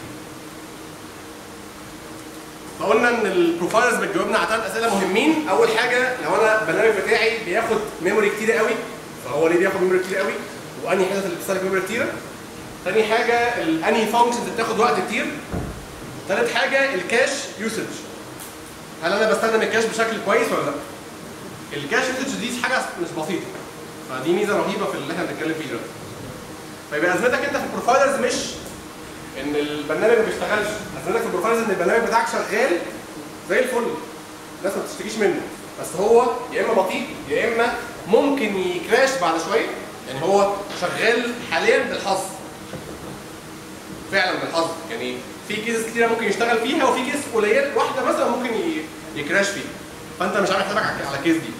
فقلنا ان البروفايلرز بتجاوبنا على ثلاث اسئله مهمين اول حاجه لو انا البرنامج بتاعي بياخد ميموري كتير قوي فهو ليه بياخد ميموري كتير قوي وانهي حتت اللي بتستهلك ميموري كتير تاني حاجه ال- انهي فانكشنز بتاخد وقت كتير تالت حاجه الكاش يوسج هل انا بستخدم الكاش بشكل كويس ولا لا الكاش يوسج دي حاجه مش بسيطه فدي ميزه رهيبه في اللي احنا بنتكلم فيه دلوقتي فيبقى ازمتك انت في البروفايلرز مش ان البرنامج ما بيشتغلش ازمتك في البروفايلرز ان البرنامج بتاعك شغال زي الفل الناس ما بتشتكيش منه بس هو يا اما بطيء يا اما ممكن يكراش بعد شويه يعني هو شغال حاليا بالحظ فعلا بالحظ يعني في كيسز كتيره ممكن يشتغل فيها وفي كيس قليل واحده مثلا ممكن ي- يكراش فيها فانت مش عامل حسابك على على الكيس دي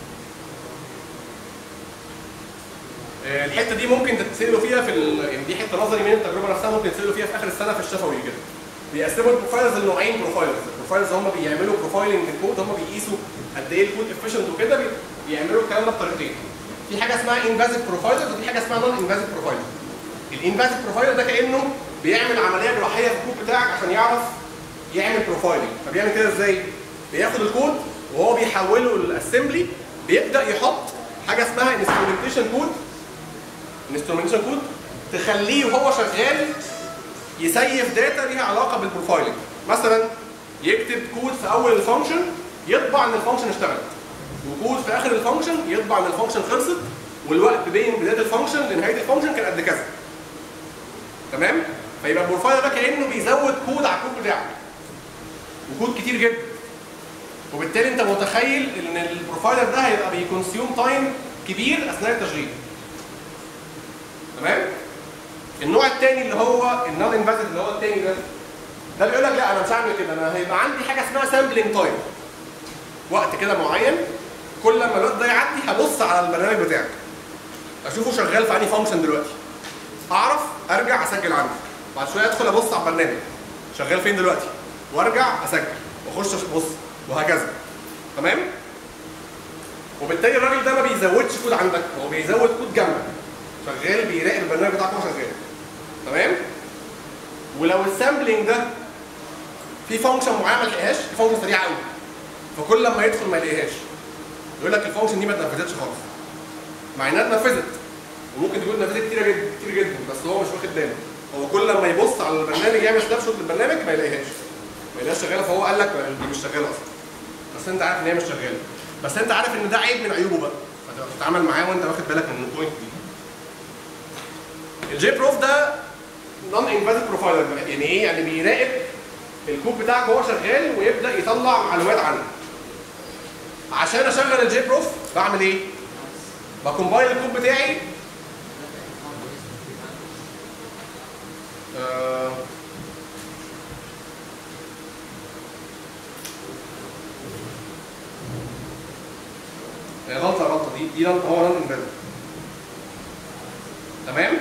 آه، الحته دي ممكن تتسالوا فيها في ال... يعني دي حته نظري من التجربه نفسها ممكن تسالوا فيها في اخر السنه في الشفوي كده بيقسموا البروفايلز لنوعين بروفايلز البروفايلز هم بيعملوا بروفايلنج للكود هم بيقيسوا قد ايه الكود افيشنت وكده بي- بيعملوا الكلام ده بطريقتين في حاجه اسمها انفازيف بروفايلر وفي حاجه اسمها نون انفازيف بروفايلر الانفازيف بروفايلر ده كانه بيعمل عمليه جراحيه في الكود بتاعك عشان يعرف يعمل بروفايلنج فبيعمل كده ازاي بياخد الكود وهو بيحوله للاسمبلي بيبدا يحط حاجه اسمها انسترومنتيشن كود انسترومنتيشن كود تخليه وهو شغال يسيف داتا ليها علاقه بالبروفايلنج مثلا يكتب كود في اول الفانكشن يطبع ان الفانكشن اشتغلت وكود في اخر الفانكشن يطبع ان الفانكشن خلصت والوقت بين بدايه الفانكشن لنهايه الفانكشن كان قد كذا تمام فيبقى البروفايل ده كانه بيزود كود على الكود بتاعك وكود كتير جدا وبالتالي انت متخيل ان البروفايلر ده هيبقى بيكونسيوم تايم كبير اثناء التشغيل تمام النوع الثاني اللي هو النون انفازيف اللي هو الثاني ده ده بيقول لك لا انا مش هعمل كده انا هيبقى عندي حاجه اسمها سامبلنج تايم وقت كده معين كل لما الوقت ده يعدي هبص على البرنامج بتاعك اشوفه شغال في انهي فانكشن دلوقتي اعرف ارجع اسجل عنده بعد شويه ادخل ابص على البرنامج شغال فين دلوقتي وارجع اسجل واخش ابص وهكذا تمام وبالتالي الراجل ده ما بيزودش كود عندك هو بيزود كود جنبك شغال بيراقب البرنامج بتاعك وهو شغال تمام ولو السامبلنج ده في فانكشن معينه ما لقيهاش في فانكشن سريعه قوي فكل لما يدخل ما يلاقيهاش يقول لك الفانكشن دي ما اتنفذتش خالص مع انها اتنفذت وممكن تكون اتنفذت كتير جدا كتير جدا بس هو مش واخد باله هو كل لما يبص على البرنامج يعمل سناب شوت للبرنامج ما يلاقيهاش ما يلاقيهاش شغاله فهو قال لك دي مش شغاله اصلا بس انت عارف ان هي مش شغاله بس انت عارف ان ده عيب من عيوبه بقى فتبقى بتتعامل معاه وانت واخد بالك من البوينت دي الجي بروف ده نون انفازيف بروفايلر يعني ايه يعني بيراقب الكود بتاعك وهو شغال ويبدا يطلع معلومات عنه عشان اشغل الجي بروف بعمل ايه بكمبايل الكود بتاعي آه هي غلطه غلطه دي دي نون- هو نون انفازيف تمام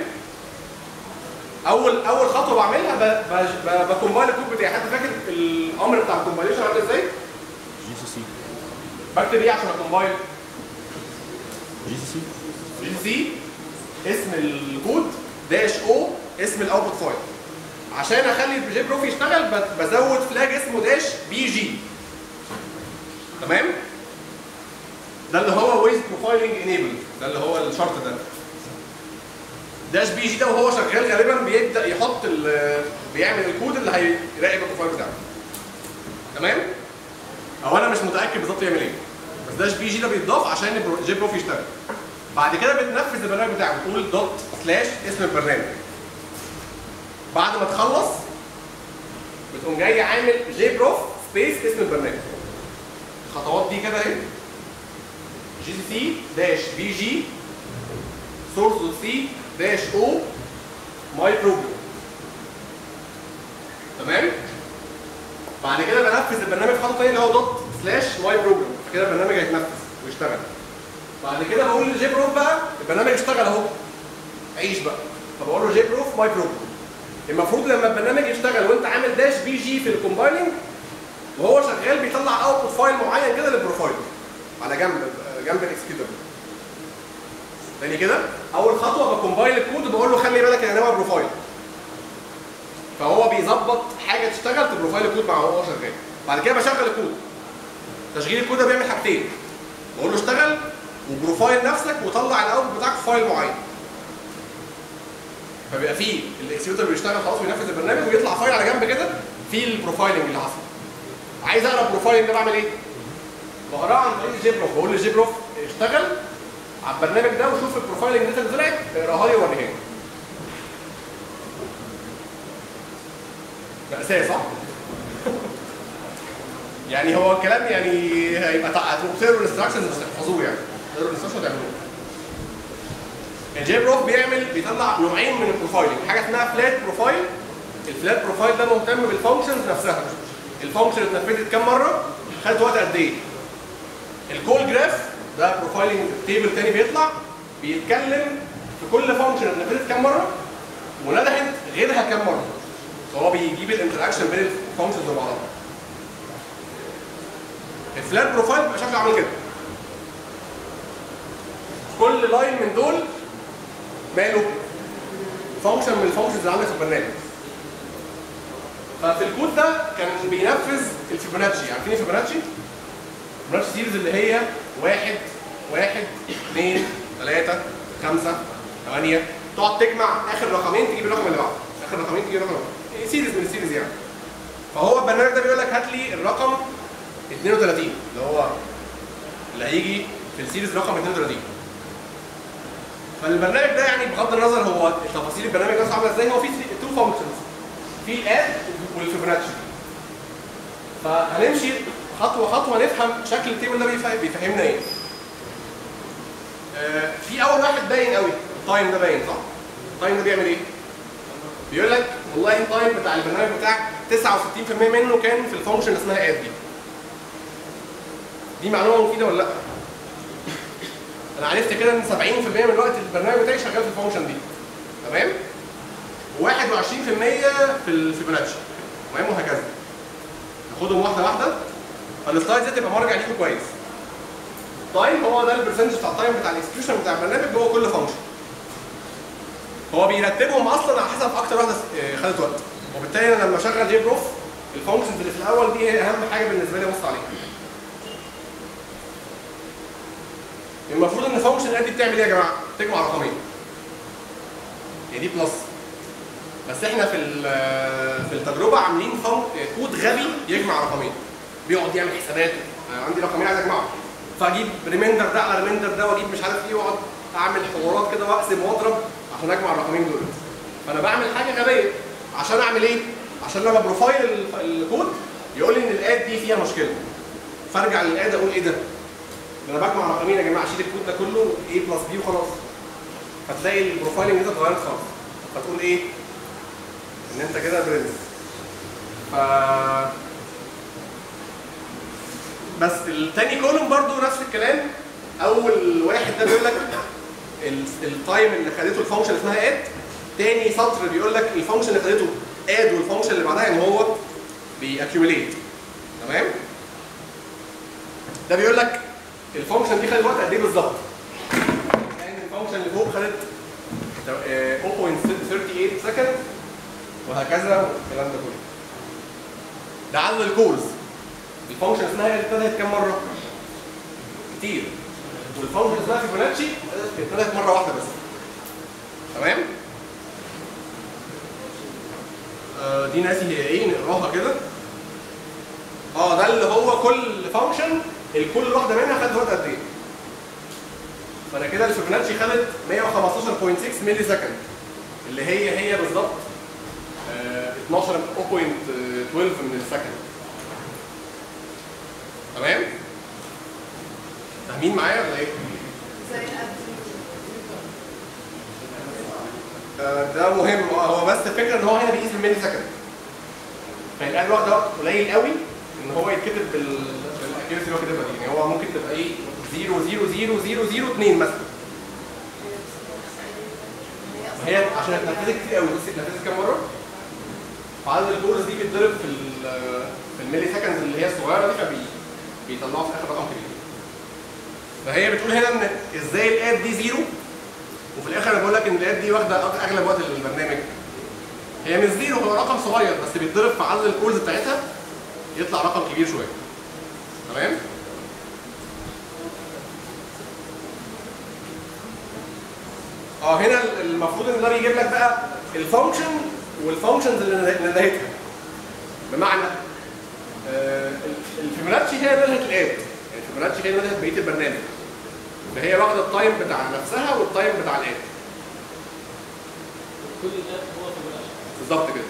اول اول خطوه بعملها ب- ب- ب- بكمبايل الكود بتاعي حد فاكر الامر بتاع الكومبايليشن عامل ازاي جي سي سي بكتب ايه عشان اكمبايل جي سي سي جي سي اسم الكود داش او اسم الاوتبوت فايل عشان اخلي الجي بروف يشتغل ب- بزود فلاج اسمه داش بي جي تمام ده اللي هو ويز بروفايلنج انيبل ده اللي هو الشرط ده داش بي جي ده وهو شغال غالبا بيبدا يحط ال- بيعمل الكود اللي هيراقب البروفايل بتاعه تمام او انا مش متاكد بالظبط يعمل ايه بس داش بي جي ده بيتضاف عشان البرو- الجي بروف يشتغل بعد كده بتنفذ البرنامج بتاعك بتقول دوت سلاش اسم البرنامج بعد ما تخلص بتقوم جاي عامل جي بروف سبيس اسم البرنامج الخطوات دي كده اهي جي سي سي داش بي جي سورس دوت سي داش او ماي بروجرام تمام بعد كده بنفذ البرنامج خطوه تاني اللي هو دوت سلاش ماي بروجرام كده البرنامج هيتنفذ ويشتغل بعد كده بقول للجي بروف بقى البرنامج اشتغل اهو عيش بقى فبقول له جي بروف ماي بروجرام المفروض لما البرنامج يشتغل وانت عامل داش بي جي في الكومبايلنج وهو شغال بيطلع اوتبوت فايل معين كده للبروفايل على جنب جنب الاكسكيوتبل تاني كده اول خطوه بكومبايل الكود وبقول له خلي بالك ان هو بروفايل فهو بيظبط حاجه تشتغل في بروفايل الكود مع وهو شغال بعد كده بشغل الكود تشغيل الكود ده بيعمل حاجتين بقول له اشتغل وبروفايل نفسك وطلع الاوتبوت بتاعك في فايل معين فبيبقى فيه الاكسكيوتر بيشتغل خلاص وينفذ البرنامج ويطلع فايل على جنب كده فيه البروفايلنج اللي حصل عايز اقرا البروفايلنج ده بعمل ايه؟ بقراه عن طريق الجي بروف بقول للجي بروف اشتغل على البرنامج ده وشوف البروفايلنج داتا اللي طلعت اقراها لي ووريها لي مأساة صح؟ يعني هو الكلام يعني هيبقى تع- هتبقوا بتقروا الانستراكشنز بس تحفظوه يعني تقروا الانستراكشنز وتعملوه الجي بروف بيعمل بيطلع نوعين من البروفايلنج حاجه اسمها فلات بروفايل الفلات بروفايل ده مهتم بالفانكشنز نفسها الفانكشن اتنفذت كام مره خدت وقت قد ايه الكول جراف ده بروفايلنج تيبل تاني بيطلع بيتكلم في كل فانكشن اتنفذت كام مره وندهت غيرها كام مره فهو بيجيب الانتراكشن بين الفانكشنز وبعضها الفلات بروفايل بيبقى شكله عامل كده كل لاين من دول ماله فانكشن من الفانكشنز اللي عندك في البرنامج ففي الكود ده كان بينفذ الفيبوناتشي عارفين الفيبوناتشي؟ الفيبوناتشي سيريز اللي هي واحد واحد اثنين ثلاثة خمسة ثمانية تقعد تجمع آخر رقمين تجيب الرقم اللي بعده آخر رقمين تجيب الرقم اللي بعده يعني سيريز من السيريز يعني فهو البرنامج ده بيقول لك هات لي الرقم 32 اللي هو اللي هيجي في السيريز رقم 32 فالبرنامج ده يعني بغض النظر هو تفاصيل البرنامج نفسه عامله ازاي هو فيه تو فانكشنز في الاد والفيبوناتشي فهنمشي خطوه خطوه نفهم شكل التيبل ده بيفهم بيفهمنا ايه آه، في اول واحد باين قوي التايم ده باين صح التايم ده بيعمل ايه بيقول لك والله التايم بتاع البرنامج بتاعك 69% منه كان في الفانكشن اللي اسمها اد دي دي معلومه مفيده ولا لا انا عرفت كده ان 70% من الوقت البرنامج بتاعي شغال في الفانكشن دي تمام و21% في الفيبوناتشي تمام وهكذا ناخدهم واحده واحده فالسلايد دي تبقى مرجع ليكم كويس التايم هو ده البرسنتج بتاع التايم بتاع الاكسكيوشن بتاع البرنامج جوه كل فانكشن هو بيرتبهم اصلا على حسب اكتر واحده آه، خدت وقت وبالتالي انا لما اشغل جي بروف الفانكشنز اللي في الاول دي هي اهم حاجه بالنسبه لي ابص عليها المفروض ان فانكشن اد دي بتعمل ايه يا جماعه؟ تجمع رقمين هي دي بلس بس احنا في ال- في التجربه عاملين فانك كود غبي يجمع رقمين بيقعد يعمل حسابات أنا عندي رقمين عايز اجمعهم فاجيب ريميندر ده على ريميندر ده واجيب مش عارف ايه واقعد اعمل حوارات كده واقسم واضرب عشان اجمع الرقمين دول فانا بعمل حاجه غبيه عشان اعمل ايه؟ عشان لما بروفايل ال- الكود يقول لي ان الاد دي فيها مشكله فارجع للاد اقول ايه ده؟ ده انا بجمع رقمين يا جماعه اشيل الكود ده كله A بلس B وخلاص فتلاقي البروفايلنج ده اتغيرت خالص فتقول ايه؟ ان انت كده برنس ف بس التاني كولوم برضو نفس الكلام اول واحد ده بيقول لك ال- التايم اللي خدته الفانكشن اسمها اد تاني سطر بيقول لك الفانكشن اللي خدته اد والفانكشن اللي بعدها يعني هو بيأكيوميليت تمام ده بيقول لك الفانكشن دي خدت وقت قد ايه بالظبط لان الفانكشن اللي فوق خدت آه، 0.38 سكند وهكذا والكلام ده كله ده عدد الكورز الفانكشن اسمها ابتدت كام مره؟ كتير والفانكشن اسمها فيبوناتشي ابتدت مره واحده بس تمام؟ آه دي ناسي هي ايه نقراها كده اه ده اللي هو كل فانكشن الكل واحده منها خدت وقت قد ايه؟ فانا كده الفيبوناتشي خدت 115.6 ملي سكند اللي هي هي بالظبط آه، 12 0.12 من السكند تمام؟ فاهمين معايا ولا ايه؟ آه، ده مهم آه، هو بس الفكره ان هو هنا بيقيس بالملي سكند فيبقى واخده وقت قليل قوي ان هو يتكتب بال بالاكيورسي اللي هو كاتبها دي يعني هو ممكن تبقى ايه 0.00002 مثلا هي عشان اتنفذت كتير قوي بصي اتنفذت كام مره؟ فعدد الكورز دي بيتضرب في ال- في الملي سكندز اللي هي الصغيره دي فبي بيطلعوا في الاخر رقم كبير. فهي بتقول هنا ان ازاي الاد دي زيرو وفي الاخر انا بقول لك ان الاد دي واخده أغ- اغلب وقت البرنامج. هي مش زيرو هو رقم صغير بس بيتضرب في عدد الكورز بتاعتها يطلع رقم كبير شويه. تمام؟ اه هنا المفروض ان ده بيجيب لك بقى الفانكشن والفانكشنز اللي ندهتها بمعنى آه، الفيبوناتشي هي ندهت الاد يعني الفيبوناتشي هي ندهت بقيه البرنامج فهي واخده التايم بتاع نفسها والتايم بتاع الاد كل ده هو فيبوناتشي بالظبط كده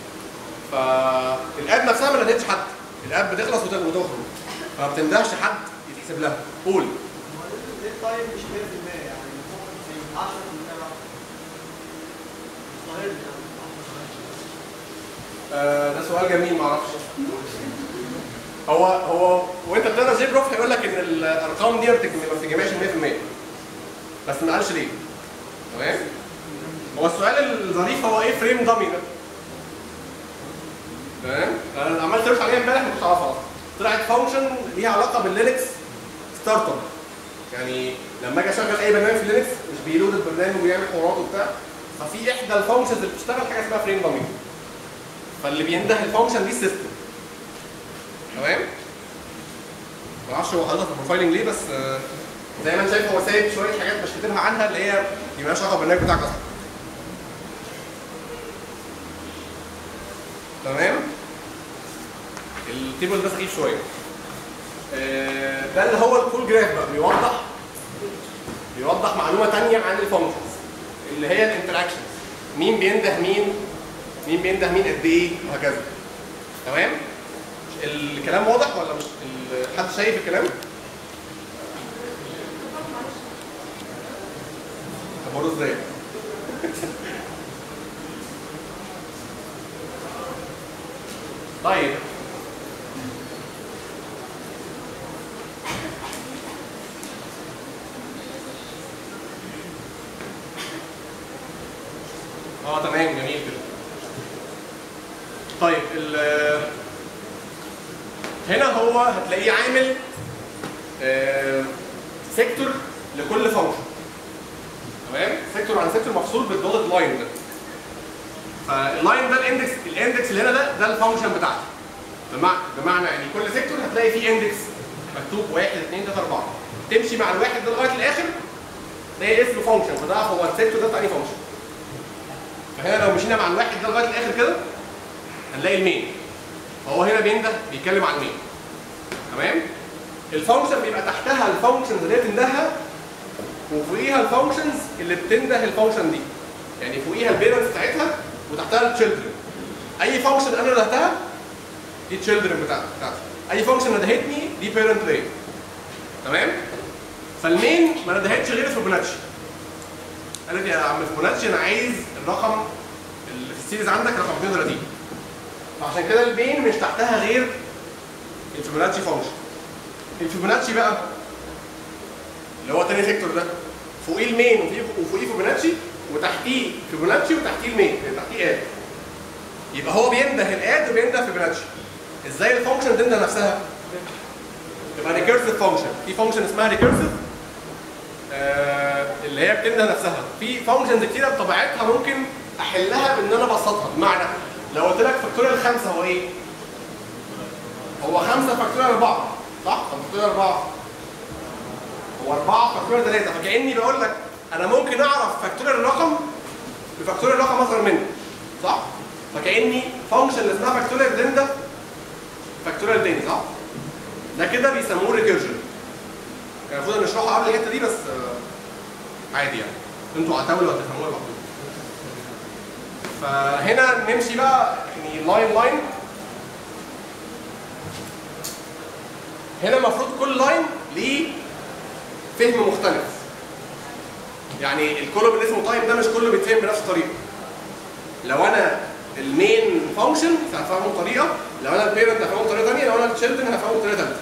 فالاد نفسها ما ندهتش حد الاد بتخلص وت- وتخرج فما بتندهش حد يتحسب لها قول ليه التايم مش 100% يعني المفروض في 10% راحة ظاهر لي يعني آه، ده سؤال جميل معرفش هو هو وانت بتقرا جي بروف هيقول لك ان الارقام دي ما بتجم- ما بتتجمعش 100% بس ما قالش ليه تمام هو السؤال الظريف هو ايه فريم دامي ده تمام انا عملت سيرش عليها امبارح ما كنتش اعرفها اصلا طلعت فانكشن ليها علاقه باللينكس ستارت اب يعني لما اجي اشغل اي برنامج في لينكس مش بيلود البرنامج ويعمل حوارات وبتاع ففي احدى الفانكشنز اللي بتشتغل حاجه اسمها فريم دامي فاللي بينده الفانكشن دي السيستم تمام ما اعرفش هو حاططها في البروفايلنج ليه بس آه، زي ما انت شايف هو سايب شويه حاجات مش كاتبها عنها اللي هي دي مالهاش علاقه بالبرنامج بتاعك اصلا تمام التيبل ده سخيف شويه آه، ده اللي هو الكول جراف بقى بيوضح بيوضح معلومه ثانيه عن الفانكشنز اللي هي الانتراكشنز مين بينده مين مين بينده مين قد ايه وهكذا تمام الكلام واضح ولا مش ال- حد شايف الكلام طب اقوله ازاي طيب اه تمام جميل كده طيب ال هنا هو هتلاقيه عامل آه، سيكتور لكل فانكشن تمام سيكتور عن سيكتور مفصول بالدوتد لاين ده فاللاين ده الاندكس الاندكس اللي هنا ده ده الفانكشن بتاعته بمعنى بمعنى يعني كل سيكتور هتلاقي فيه اندكس مكتوب 1 2 3 4 تمشي مع الواحد ده لغايه الاخر تلاقي اسمه فانكشن فتعرف هو السيكتور ده بتاع انهي فانكشن فهنا لو مشينا مع الواحد ده لغايه الاخر كده هنلاقي المين هو هنا بينده بيتكلم عن المين تمام الفانكشن بيبقى تحتها الفانكشنز اللي هي بتندهها وفوقيها الفانكشنز اللي بتنده الفانكشن دي يعني فوقيها البيرنتس بتاعتها وتحتها التشيلدرن اي فانكشن انا ندهتها دي التشيلدرن بتاعتي بتاعتي اي فانكشن ندهتني دي بيرنت ليا تمام فالمين ما ندهتش غير فيبوناتشي قالت يا عم فيبوناتشي انا عايز الرقم اللي في السيريز عندك رقم 32 فعشان كده المين مش تحتها غير الفيبوناتشي فانكشن الفيبوناتشي بقى اللي هو تاني سيكتور ده فوقيه المين وفوقيه وفوقيه فيبوناتشي وتحتيه فيبوناتشي وتحتيه المين يعني تحتيه اد يبقى هو بينده الاد وبينده فيبوناتشي ازاي الفانكشن تنده نفسها؟ تبقى ريكيرسيف فانكشن في فانكشن اسمها ريكيرسيف آه اللي هي بتنده نفسها في فانكشنز كتيره بطبيعتها ممكن احلها بان انا ابسطها بمعنى لو قلت لك فاكتوريال خمسه هو ايه؟ هو خمسه فاكتوريال اربعه صح؟ طب فاكتوريال اربعه هو اربعه فاكتوريال ثلاثه فكاني بقول لك انا ممكن اعرف فاكتوريال الرقم بفاكتوريال رقم اصغر منه صح؟ فكاني فانكشن اللي اسمها فاكتوريال بتنده فاكتوريال تاني صح؟ ده كده بيسموه ريكيرجن كان المفروض نشرحها قبل الحته دي بس آه، عادي يعني انتوا هتحاولوا هتفهموها لوحدكم فهنا نمشي بقى يعني لاين لاين هنا المفروض كل لاين ليه فهم مختلف يعني الكولوم اللي اسمه تايم ده مش كله بيتفهم بنفس الطريقه لو انا المين فانكشن هفهمه بطريقه لو انا البيرنت هفهمه بطريقه ثانيه لو انا التشيلدرن هفهمه بطريقه ثالثه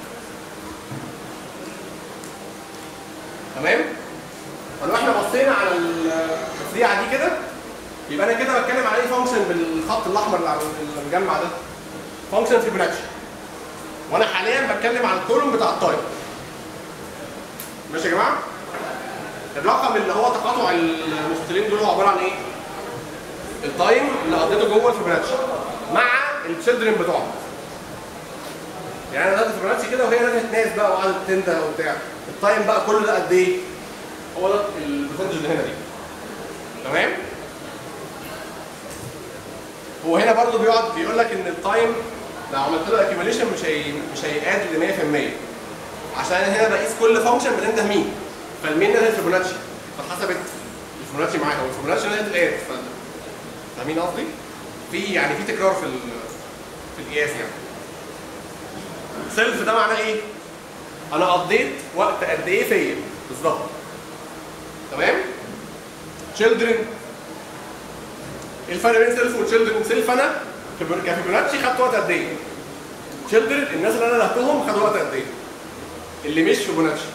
تمام فلو احنا بصينا على التفريعه دي كده يبقى انا كده بتكلم على اي فانكشن بالخط الاحمر اللي على المجمع ده فانكشن فيبوناتشي وانا حاليا بتكلم على الكولوم بتاع التايم ماشي يا جماعه الرقم اللي هو تقاطع المستطيلين دول هو عباره عن ايه التايم اللي قضيته جوه الفيبوناتشي مع التشيلدرن بتوعها يعني انا نادت فيبوناتشي كده وهي نادت ناس بقى وقعدت تنده وبتاع التايم بقى كل ده قد ايه هو ده البرسنتج اللي هنا دي تمام هو هنا برضو بيقعد بيقول لك ان التايم لو عملت له اكيوميليشن مش هي مش هيقاد ل 100% عشان أنا هنا بقيس كل فانكشن بتنده مين فالمين نزلت فيبوناتشي فاتحسبت الفيبوناتشي معاها والفيبوناتشي نزلت الاد ف... فاهمين قصدي؟ في يعني في تكرار في ال... في القياس يعني سيلف ده معناه ايه؟ انا قضيت وقت قد ايه فيا بالظبط تمام؟ children ايه الفرق بين سيلف وتشيلدرن؟ سيلف انا في- كفيبوناتشي خدت وقت قد ايه؟ تشيلدرن الناس اللي انا لهتهم خدوا وقت قد ايه؟ اللي مش فيبوناتشي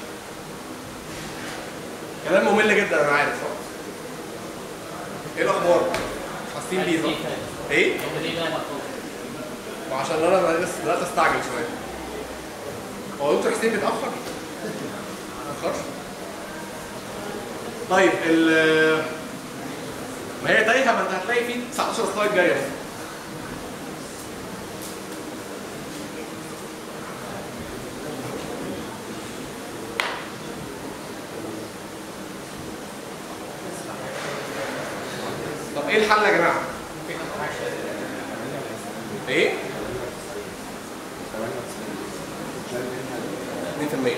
كلام ممل جدا انا عارف صح؟ ايه الاخبار؟ مش حاسين بيه صح؟ ايه؟ هو ليه بقى مطلوب؟ وعشان انا بقى لسه بدات استعجل شويه هو دكتور حسين بيتاخر؟ ما تاخرش طيب ال ما هي تايهه ما انت هتلاقي فيه 19 سلايد جايه بس. طب ايه الحل يا جماعه؟ ايه؟ 2%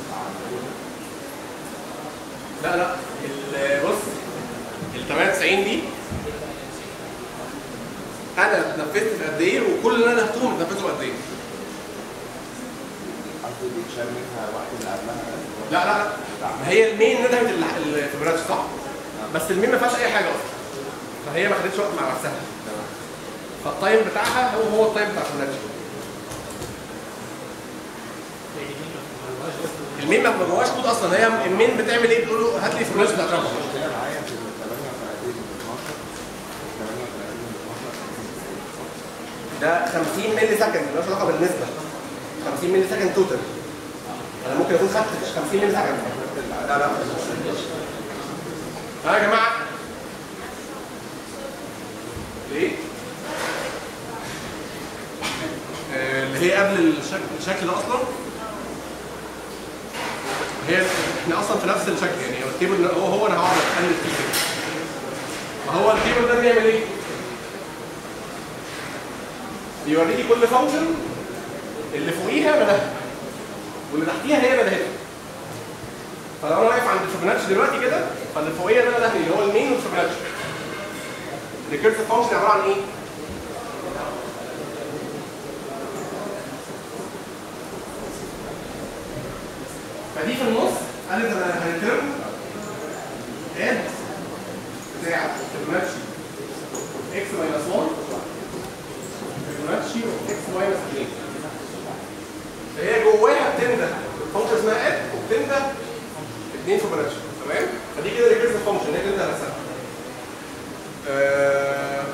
لا لا ال- بص ال 98 دي انا اتنفذت في قد ايه وكل اللي انا نفذتهم اتنفذوا قد ايه؟ قصدي بيتشال منها وقت اللي قبلها ده لا لا لا ما هي المين ندهت ال- الفبراتش صح؟ بس المين ما فيهاش اي حاجه اصلا فهي ما خدتش وقت مع نفسها فالتايم بتاعها هو هو التايم بتاع الفبراتش المين ما جواش كود اصلا هي المين بتعمل ايه؟ بتقول له هات لي الفبراتش بتاعت رقم كده معايا في ال 38 و 12 38 و 12 ده 50 ملي سكند ملوش علاقه بالنسبه 50 ملي سكند توتال انا ممكن اكون خدت 50 ملي سكند لا لا ها يا جماعه ليه؟ آه، اللي هي قبل الشكل الشكل ده اصلا هي احنا اصلا في نفس الشكل يعني هو التيبل هو هو انا هقعد اقلل فيه كده ما هو التيبل ده بيعمل ايه؟ بيوريكي كل فانكشن اللي فوقيها ندهها واللي تحتيها هي ندهتها فلو انا واقف عند الفيبوناتشي دلوقتي كده فاللي فوقيه ده ندهني اللي هو المين والفيبوناتشي الريكيرسيف فانكشن عباره عن ايه؟ فدي في النص قالت انا هريتيرن اد بتاع فيبوناتشي اكس ماينس 1 فيبوناتشي اكس ماينس 2 فهي جواها بتنده فانكشن اسمها اد وبتنده 2 فيبوناتشي تمام فدي كده ريكيرسيف فانكشن هي بتنده نفسها آه،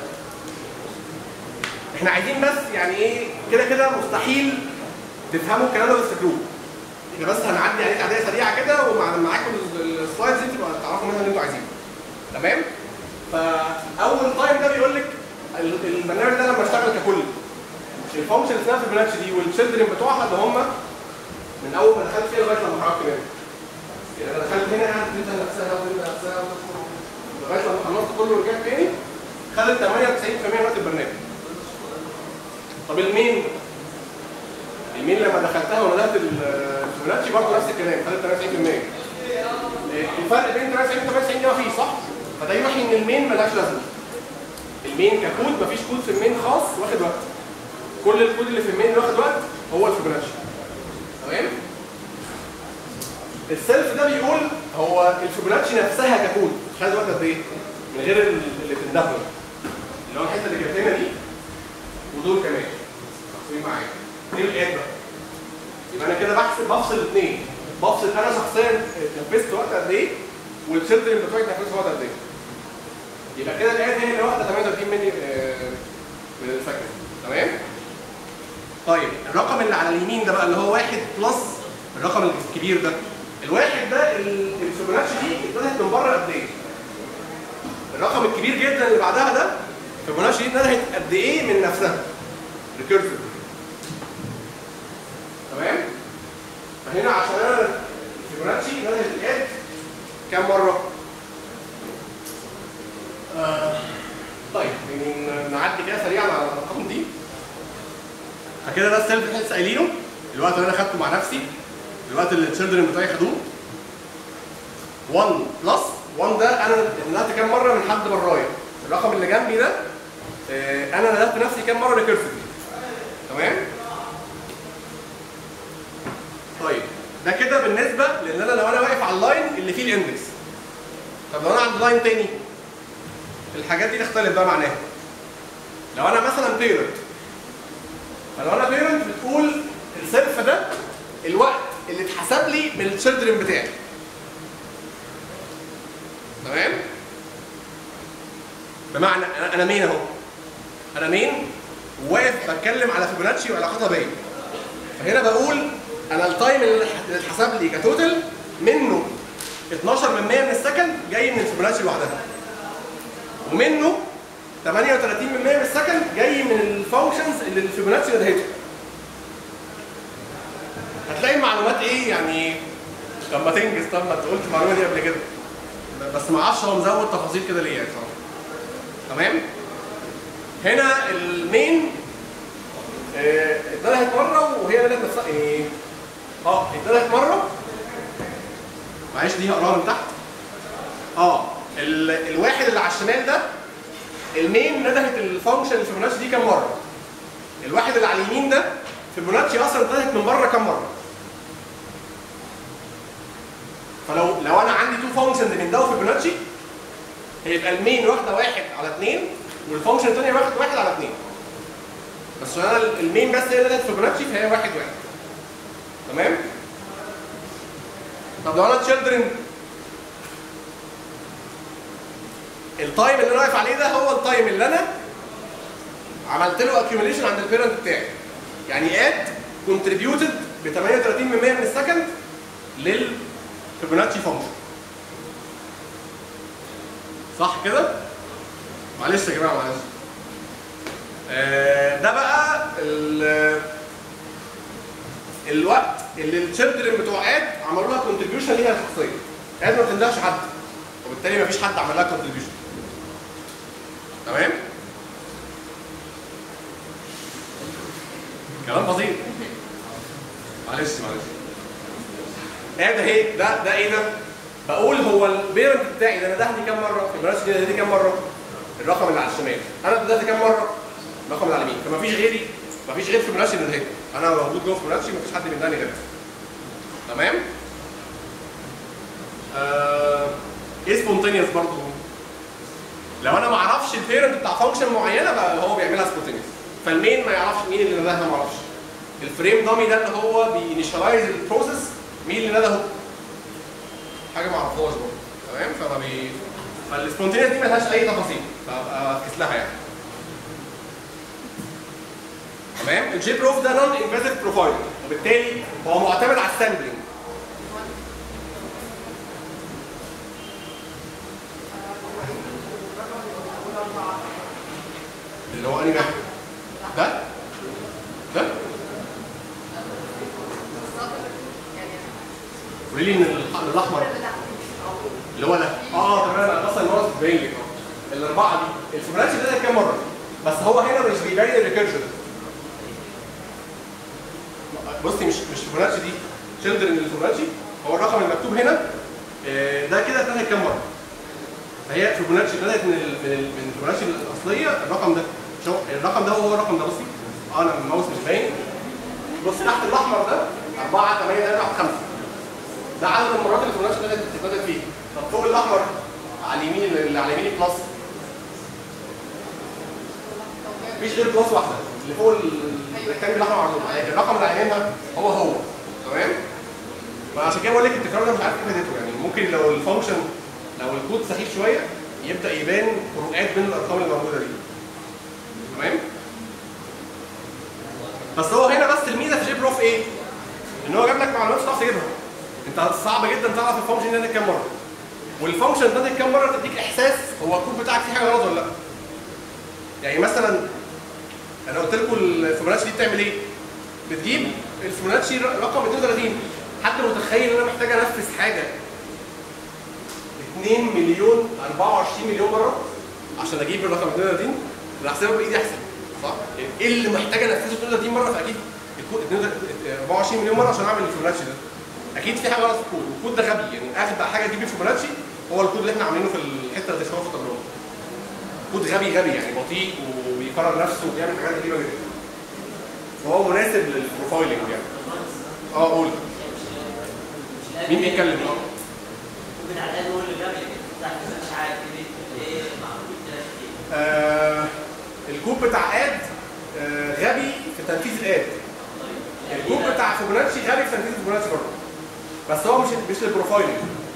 احنا عايزين بس يعني ايه كده كده مستحيل تفهموا الكلام ده وتفتكروه احنا بس هنعدي عليه تعديه سريعه كده ومع معاكم ال- السلايدز دي تبقى تعرفوا منها اللي انتوا عايزينه تمام فاول تايم ده بيقول لك ال- البرنامج ده لما اشتغل ككل الفانكشن اللي اسمها فيبوناتشي دي والتشيلدرن بتوعها اللي هم من اول ما دخلت فيها لغايه لما خرجت منها يعني انا دخلت هنا قعدت تنتهي نفسها وتنتهي نفسها لغايه لما خلصت كله ورجعت تاني خدت 98% من وقت البرنامج طب المين المين لما دخلتها وندهت الفيبوناتشي برضه نفس الكلام خدت 93% الفرق بين 93 و 98 ده مفيش صح؟ فده يوحي ان المين ملهاش لازمه المين ككود مفيش كود في المين خاص واخد وقت كل الكود اللي في المين اللي واخد وقت هو الفيبوناتشي تمام؟ السيلف ده بيقول هو الفيبوناتشي نفسها ككود خد وقت قد ايه؟ من غير ال- اللي بتندهله اللي هو الحته اللي جبت لنا دي ودول كمان محسوبين معايا ايه الاد بقى؟ يبقى انا كده بحسب بفصل الاثنين بفصل انا شخصيا نفذت وقت قد ايه والشيلدرن بتوعي نفذت وقت قد ايه يبقى كده الاد هي اللي واخده 38 مني آه، من الفاكر تمام طيب الرقم اللي على اليمين ده بقى اللي هو واحد بلس الرقم الكبير ده الواحد ده ال- الفيبوناتشي دي اتنهت من بره قد ايه الرقم الكبير جدا اللي بعدها ده فيبوناتشي دي اتنهت قد ايه من نفسها ريكيرسيف تمام فهنا عشان انا فيبوناتشي نهت الاد كام مره آه. طيب يعني نعدي كده سريعا على الارقام دي فكده ده السيلف اللي احنا لسه قايلينه الوقت اللي انا خدته مع نفسي الوقت اللي التشيلدرن بتوعي خدوه 1 بلس 1 ده انا ندهت كام مره من حد برايا الرقم اللي جنبي ده آه، انا ندهت نفسي كام مره ريكيرسيفلي تمام طيب ده كده بالنسبه لان انا لو انا واقف على اللاين اللي فيه الاندكس طب لو انا عند لاين تاني الحاجات دي تختلف بقى معناها لو انا مثلا بيرنت فلو انا بيرنت بتقول السيلف ده الوقت اللي اتحسب لي من الشيلدرن بتاعي تمام بمعنى انا انا مين اهو انا مين واقف بتكلم على فيبوناتشي وعلاقتها بيا فهنا بقول انا التايم اللي اللي اتحسب لي كتوتال منه 12 من 100 من السكند جاي من الفيبوناتشي لوحدها ومنه 38 من 100 من السكند جاي من الفانكشنز اللي الفيبوناتشي ندهتها هتلاقي المعلومات ايه يعني طب ما تنجز طب ما انت قلت المعلومه دي قبل كده بس ما اعرفش هو مزود تفاصيل كده ليه يعني صراحه تمام هنا المين آه، اتندهت مره وهي ندهت نفسها ايه اه اتندهت مره معلش دي هقراها من تحت اه ال... الواحد اللي على الشمال ده المين ندهت الفانكشن الفيبوناتشي دي كام مره الواحد اللي على اليمين ده فيبوناتشي اصلا ندهت من بره كام مره فلو لو انا عندي تو فانكشنز من ده وفيبوناتشي هيبقى المين واخده واحد على اثنين والفانكشن الثانيه واخد واحد على اثنين بس عشان انا المين بس هي ندهت فيبوناتشي فهي واحد واحد تمام طب لو انا تشيلدرن التايم اللي انا واقف عليه ده هو التايم اللي انا عملت له اكيوميليشن عند البيرنت بتاعي يعني اد كونتريبيوتد ب 38 من 100 من السكند للفيبوناتشي فانكشن صح كده؟ معلش يا جماعه معلش آه، ده بقى ال- الوقت اللي الشيلدرن بتوع اد عملوا لها كونتريبيوشن ليها شخصيا اد ما بتندهش حد وبالتالي ما فيش حد عمل لها كونتريبيوشن تمام كلام بسيط معلش معلش اد اهي ده ده ايه ده بقول هو البيرنت بتاعي ده انا دهني كام مره البرانش دي دي كام مره الرقم اللي على الشمال انا ده كام مره الرقم اللي على اليمين فما فيش غيري ما فيش غير فيبوناتشي اللي ده انا موجود جوه فيبوناتشي ما فيش حد بيداني غيري تمام آه ايه سبونتينيوس برضه لو انا ما اعرفش البيرنت بتاع فانكشن معينه بقى هو بيعملها سبونتينيوس فالمين ما يعرفش مين اللي نداها ما اعرفش الفريم دامي ده اللي هو بينيشالايز البروسيس مين اللي ندهه حاجه ما اعرفهاش برضه تمام فما بي فالسبونتينيوس دي ملهاش اي تفاصيل فابقى افكس لها يعني تمام الجي بروف ده نون انفيزيف بروفايل وبالتالي هو معتمد على السامبلنج اللي هو انهي واحد؟ ده؟ ده؟ قولي لي ان الح- الاحمر اللي هو ده اه تمام انا اصلا المره بتبين لك اه الاربعه دي الفيبوناتشي ده كام مره بس هو هنا مش بيبين الريكيرجن بصي مش مش فيبوناتشي دي تشيلدرن الفيبوناتشي هو الرقم المكتوب هنا آه، ده كده اتنهت كام مره فهي فيبوناتشي بدات من ال من ال من الفيبوناتشي الاصليه الرقم ده شو الرقم ده هو الرقم ده بصي اه انا الماوس مش باين بص تحت الاحمر ده 4 8 3 5 ده عدد المرات اللي الفيبوناتشي بدات بدات فيه طب فوق الاحمر على اليمين اللي على اليمين بلس مفيش غير بلس واحده اللي فوق الريكتانجل الاحمر على طول الرقم اللي عينها هو هو تمام فعشان كده بقول لك التكرار ده مش عارف ايه فائدته يعني ممكن لو الفانكشن لو الكود سخيف شويه يبدا يبان فروقات بين الارقام اللي موجوده دي تمام بس هو هنا بس الميزه في جي بروف ايه؟ ان هو جاب لك معلومات مش هتعرف تجيبها انت صعب جدا تعرف الفانكشن ده كام مره والفانكشن ده كام مره تديك احساس هو الكود بتاعك فيه حاجه غلط ولا لا يعني مثلا انا قلت لكم الفيبوناتشي دي بتعمل ايه؟ بتجيب الفيبوناتشي رقم 32 حد متخيل ان انا محتاج انفذ حاجه 2 مليون 24 مليون مره عشان اجيب الرقم 32 انا هحسبها بايدي احسن صح؟ يعني ايه اللي محتاج انفذه 32 مره فاكيد الكود 24 مليون مره عشان اعمل الفيبوناتشي ده اكيد في حاجه غلط في الكود والكود ده غبي يعني اخد حاجه تجيب فيبوناتشي هو الكود اللي احنا عاملينه في الحته اللي تشوفها في التجربه كود غبي غبي يعني بطيء وبيكرر نفسه وبيعمل حاجات غريبه جدا فهو مناسب للبروفايلنج يعني اه قول مين بيتكلم اه ممكن على الاقل هو اللي جاب تحت مش عارف ايه معمول كده كتير آه الكود بتاع اد آه غبي في تنفيذ الاد الكود بتاع فيبوناتشي غبي في تنفيذ فيبوناتشي برضه بس هو مش مش للبروفايلنج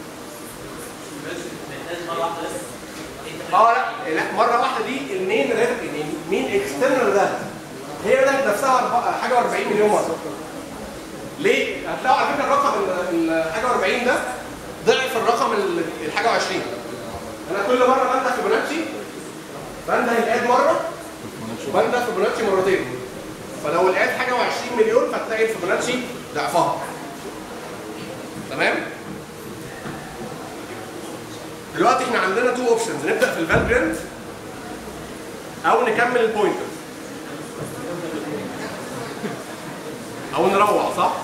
لازم مره واحده بس انت اه لا لا مره واحده دي المين ريت يعني مين اكسترنال ده هي ده نفسها أربعة- حاجه و40 مليون مره ليه؟ هتلاقوا على فكره الرقم ال- الحاجه 40 ده ضعف الرقم ال- الحاجه 20 انا كل مره بنده فيبوناتشي بنده الاد مره وبنده فيبوناتشي مرتين فلو الاد حاجه و20 مليون فتلاقي الفيبوناتشي ضعفها تمام؟ دلوقتي احنا عندنا تو اوبشنز نبدا في الفالجرنت او نكمل البوينتر او نروح صح؟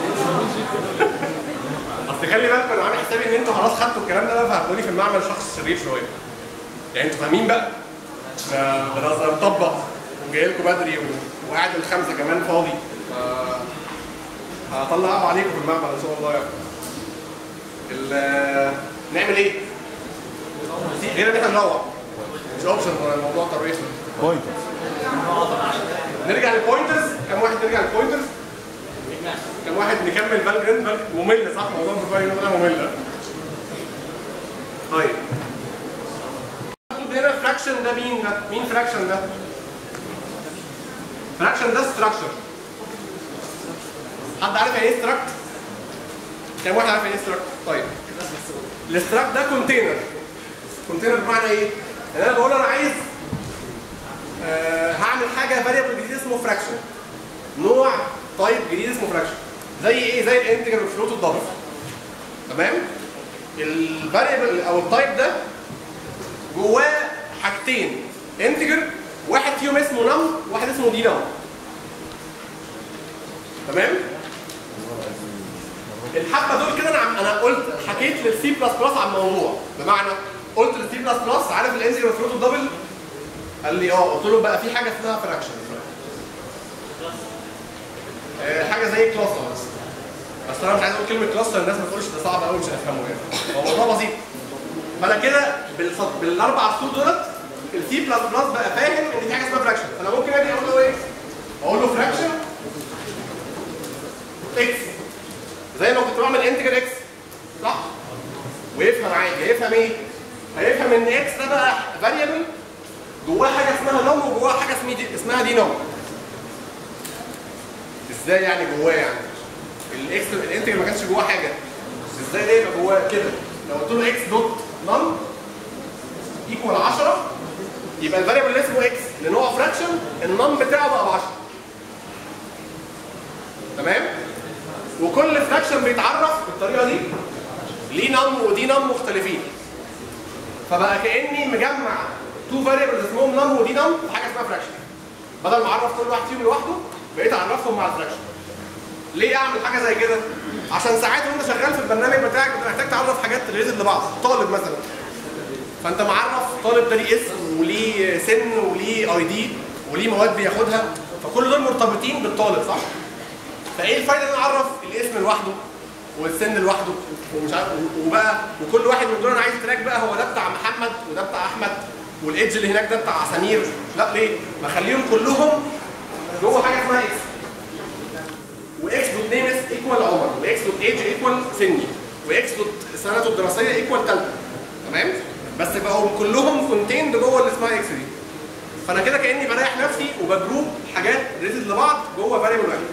اصل خلي بالكم انا عامل حسابي ان انتوا خلاص خدتوا الكلام ده بقى فهتقولي في المعمل شخص شرير شويه يعني انتوا فاهمين بقى انا خلاص انا مطبق وجاي لكم بدري و- وقاعد الخمسه كمان فاضي ف- هطلع قهوة عليكم في المعمل ان شاء الله يعني ال- نعمل ايه؟ غير ان احنا نروح مش اوبشن الموضوع ترابيزه بوينتر نرجع للبوينترز كم واحد نرجع للبوينترز كم واحد نكمل فالجرنت ممل صح موضوع البروفايل ده ممل طيب المفروض هنا فراكشن ده مين ده مين فراكشن ده فراكشن ده ستراكشر حد عارف يعني ايه ستراكت كم واحد عارف يعني ايه ستراكت طيب الاستراكت ده كونتينر كونتينر بمعنى ايه يعني انا بقول انا عايز آه، هعمل حاجه فاريبل جديد اسمه فراكشن نوع تايب جديد اسمه فراكشن زي ايه زي الانتجر والفلوت والدبل تمام الفاريبل او التايب ده جواه حاجتين انتجر واحد فيهم اسمه نم واحد اسمه دي نم تمام الحبه دول كده انا عم- انا قلت حكيت للسي بلس بلس عن الموضوع بمعنى قلت للسي بلس بلس عارف الانتجر والفلوت والدبل قال لي اه قلت له بقى في حاجه اسمها فراكشن آه حاجه زي كلاس بس بس انا مش عايز اقول كلمه كلاستر الناس ما تقولش ده صعب قوي مش هنفهمه يعني هو الموضوع بسيط فانا كده بالص- بالاربع سطور دولت السي بلس بلس بقى فاهم ان في حاجه اسمها فراكشن فانا ممكن اجي اقول له ايه؟ اقول له فراكشن اكس زي ما كنت بعمل انتجر اكس صح؟ ويفهم عادي هيفهم ايه؟ هيفهم ان اكس ده بقى فاريبل جواه حاجه اسمها نوم وجواه حاجه اسمها دي اسمها دي نوم ازاي يعني جواه يعني الاكس الانتجر ما كانش جواه حاجه ازاي ده يبقى جواه كده لو قلت له اكس دوت نم ايكوال 10 يبقى الفاريبل اللي اسمه اكس لنوع فراكشن النم بتاعه بقى ب 10 تمام وكل فراكشن بيتعرف بالطريقه دي ليه نم ودي نم مختلفين فبقى كاني مجمع تو فاريبلز اسمهم نم ودي نم في حاجه اسمها فراكشن بدل ما اعرف كل واحد فيهم لوحده بقيت اعرفهم مع الفراكشن ليه اعمل حاجه زي كده عشان ساعات وانت شغال في البرنامج بتاعك بتبقى محتاج تعرف حاجات ريليتد لبعض طالب مثلا فانت معرف طالب ده ليه اسم وليه سن وليه اي دي وليه مواد بياخدها فكل دول مرتبطين بالطالب صح فايه الفايده ان انا اعرف الاسم لوحده والسن لوحده ومش عارف وبقى وكل واحد من دول انا عايز تراك بقى هو ده بتاع محمد وده بتاع احمد والايدج اللي هناك ده بتاع سمير لا ليه؟ بخليهم كلهم جوه حاجه اسمها اكس واكس دوت نيم ايكوال عمر واكس دوت ايج ايكوال سني واكس دوت سنته الدراسيه ايكوال ثالثه تمام؟ بس بقوا كلهم كونتيند جوه اللي اسمها اكس دي فانا كده كاني بريح نفسي وبجروب حاجات ريليتد لبعض جوه فاريبل واحد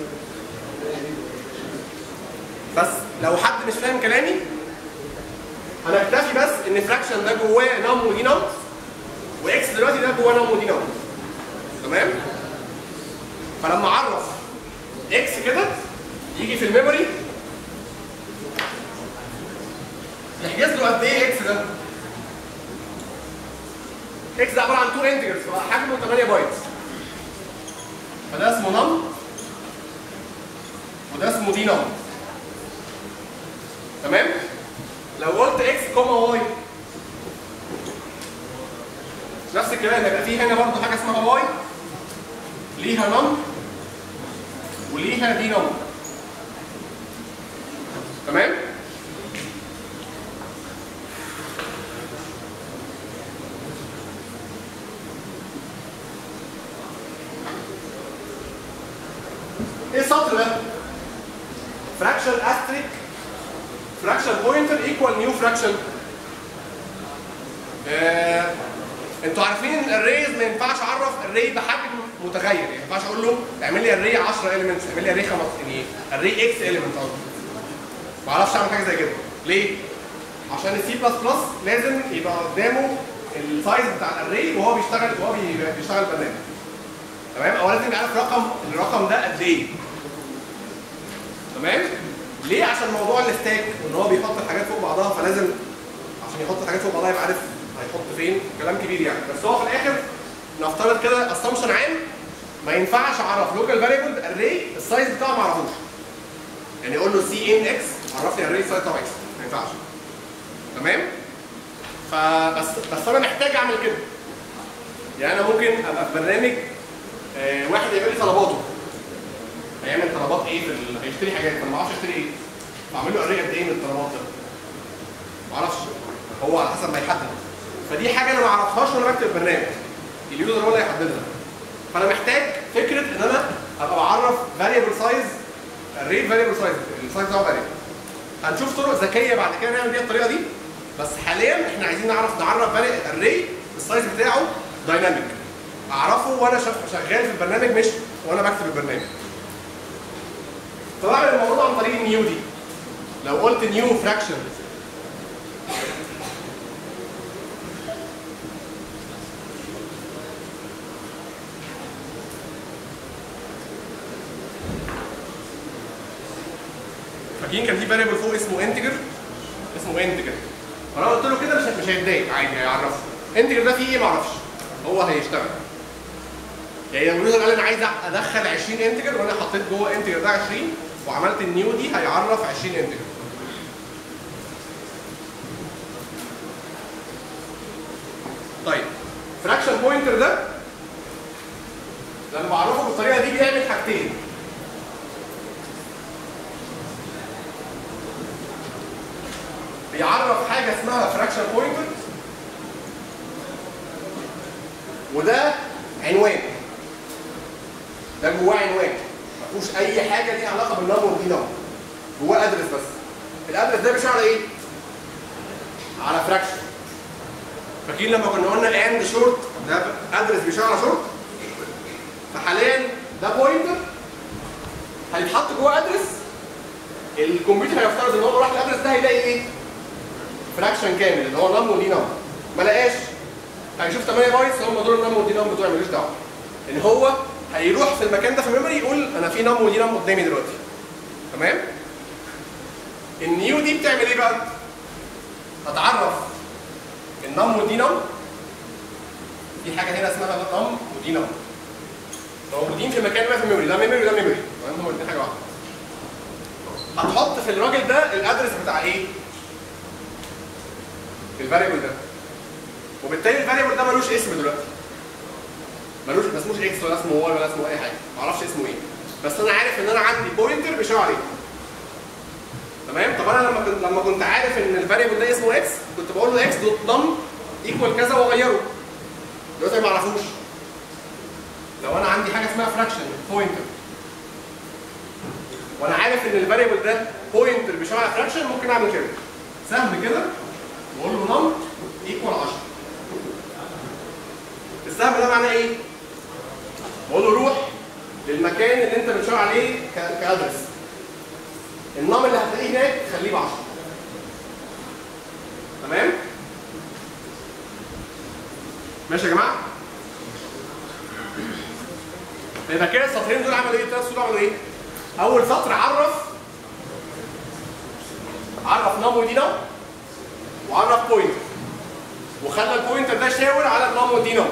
بس لو حد مش فاهم كلامي هنكتفي بس ان فراكشن ده جواه نم ودي نم واكس دلوقتي ده جواه نم ودي نم تمام فلما اعرف اكس كده يجي في الميموري يحجز له قد ايه اكس ده اكس ده عباره عن تو انتجرز حجمه 8 بايتس فده اسمه نم وده اسمه دي نم تمام لو قلت اكس كوما واي نفس الكلام هيبقى في هنا برضه حاجه اسمها واي ليها نم وليها دي نم تمام ايه السطر ده؟ فراكشن استريك فراكشن بوينتر ايكوال نيو فراكشن انتوا عارفين ان الريز ما ينفعش اعرف الري بحجم متغير يعني ما ينفعش اقول له اعمل لي الري 10 اليمنتس اعمل لي الري 5 يعني الري اكس اليمنت قصدي ما اعرفش اعمل حاجه زي كده ليه؟ عشان السي بلس بلس لازم يبقى قدامه السايز بتاع الاري وهو بيشتغل وهو بي- بيشتغل برنامج تمام او لازم يعرف رقم الرقم ده قد ايه تمام ليه عشان موضوع الستاك وان هو بيحط الحاجات فوق بعضها فلازم عشان يحط الحاجات فوق بعضها يبقى عارف هيحط فين كلام كبير يعني بس هو في الاخر نفترض كده اسامبشن عام ما ينفعش اعرف لوكال فاريبل اري السايز بتاعه ما اعرفوش يعني اقول له سي ان اكس عرفني الري سايز بتاعه اكس ما ينفعش تمام فبس بس انا محتاج اعمل كده يعني انا ممكن ابقى في برنامج آه، واحد يعمل لي طلباته هيعمل طلبات ايه في ال... هيشتري حاجات فانا ما اعرفش اشتري ايه فاعمل له اري قد ايه من الطلبات ده ما اعرفش هو على حسب ما يحدد فدي حاجه انا ما اعرفهاش وانا بكتب البرنامج اليوزر هو اللي هيحددها فانا محتاج فكره ان انا ابقى بعرف فاريبل سايز الري فاريبل سايز السايز بتاعه فاريبل هنشوف طرق ذكيه بعد كده نعمل بيها الطريقه دي بس حاليا احنا عايزين نعرف نعرف الري السايز بتاعه دايناميك اعرفه وانا شغ- شغال في البرنامج مش وانا بكتب البرنامج فبعمل الموضوع ده عن طريق النيو دي لو قلت نيو فراكشن فاكرين كان في فاريبل فوق اسمه انتجر اسمه انتجر فانا قلت له كده مش مش هيتضايق عادي هيعرفه انتجر ده فيه ايه ما اعرفش هو هيشتغل يعني لو اليوزر قال انا عايز ادخل 20 انتجر وانا حطيت جوه انتجر ده 20 وعملت النيو دي هيعرف 20 انتجر طيب فراكشن بوينتر ده لما بعرفه بالطريقه دي بيعمل حاجتين بيعرف حاجه اسمها فراكشن بوينتر وده عنوان ده جواه عنوان ما فيهوش اي حاجه ليها علاقه بالنمبر ودي نمبر جواه ادرس بس الادرس ده بيشاور على ايه؟ على فراكشن فاكرين لما كنا قلنا اند شورت ده ادرس بيشاور على شورت فحاليا ده بوينتر هيتحط جوه ادرس الكمبيوتر هيفترض ان هو راح الادرس ده هيلاقي ايه؟ فراكشن كامل اللي هو نم ودي نم ما لقاش هيشوف 8 بايتس هم دول النم ودي نم بتوعي ماليش دعوه ان هو هيروح في المكان ده في الميموري يقول انا في نم ودي نم قدامي دلوقتي تمام النيو دي بتعمل ايه بقى هتعرف النم ودي نم في حاجه هنا اسمها نم ودي نم موجودين في مكان ما في الميموري ده ميموري وده ميموري تمام هما الاثنين حاجه واحده هتحط في الراجل ده الادرس بتاع ايه الفاريبل ده وبالتالي الفاريبل ده ملوش اسم دلوقتي ملوش ما اسموش اكس ولا اسمه واي ولا اسمه اي حاجه ما اعرفش اسمه ايه بس انا عارف ان انا عندي بوينتر بيشاور عليه تمام طب انا لما كنت لما كنت عارف ان الفاريبل ده اسمه اكس كنت بقول له اكس دوت نم ايكوال كذا واغيره دلوقتي ما اعرفوش لو انا عندي حاجه اسمها فراكشن بوينتر وانا عارف ان الفاريبل ده بوينتر بيشاور على فراكشن ممكن اعمل كده سهم كده واقول له نم ايكوال 10 السهم ده معناه ايه؟ بقول له روح للمكان اللي انت بتشاور عليه ك- كادرس النم اللي هتلاقيه هناك خليه ب 10 تمام؟ ماشي يا جماعه؟ يبقى كده السطرين دول عملوا ايه؟ الثلاث سطور عملوا ايه؟ اول سطر عرف عرف نم ودي نم وعرف بوينتر وخلى البوينتر ده شاور على النم والدي نم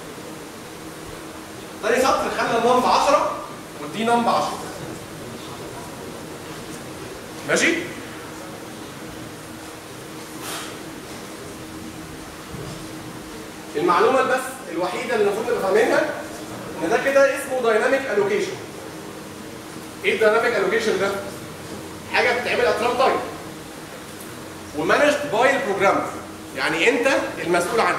تاني سطر خلى النم ب 10 والدي نم ب 10 ماشي؟ المعلومه بس الوحيده اللي المفروض نبقى فاهمينها ان ده كده اسمه دايناميك الوكيشن ايه الدايناميك الوكيشن ده؟ حاجه بتتعمل ات ران تايم ومانجد باي البروجرام يعني انت المسؤول عنها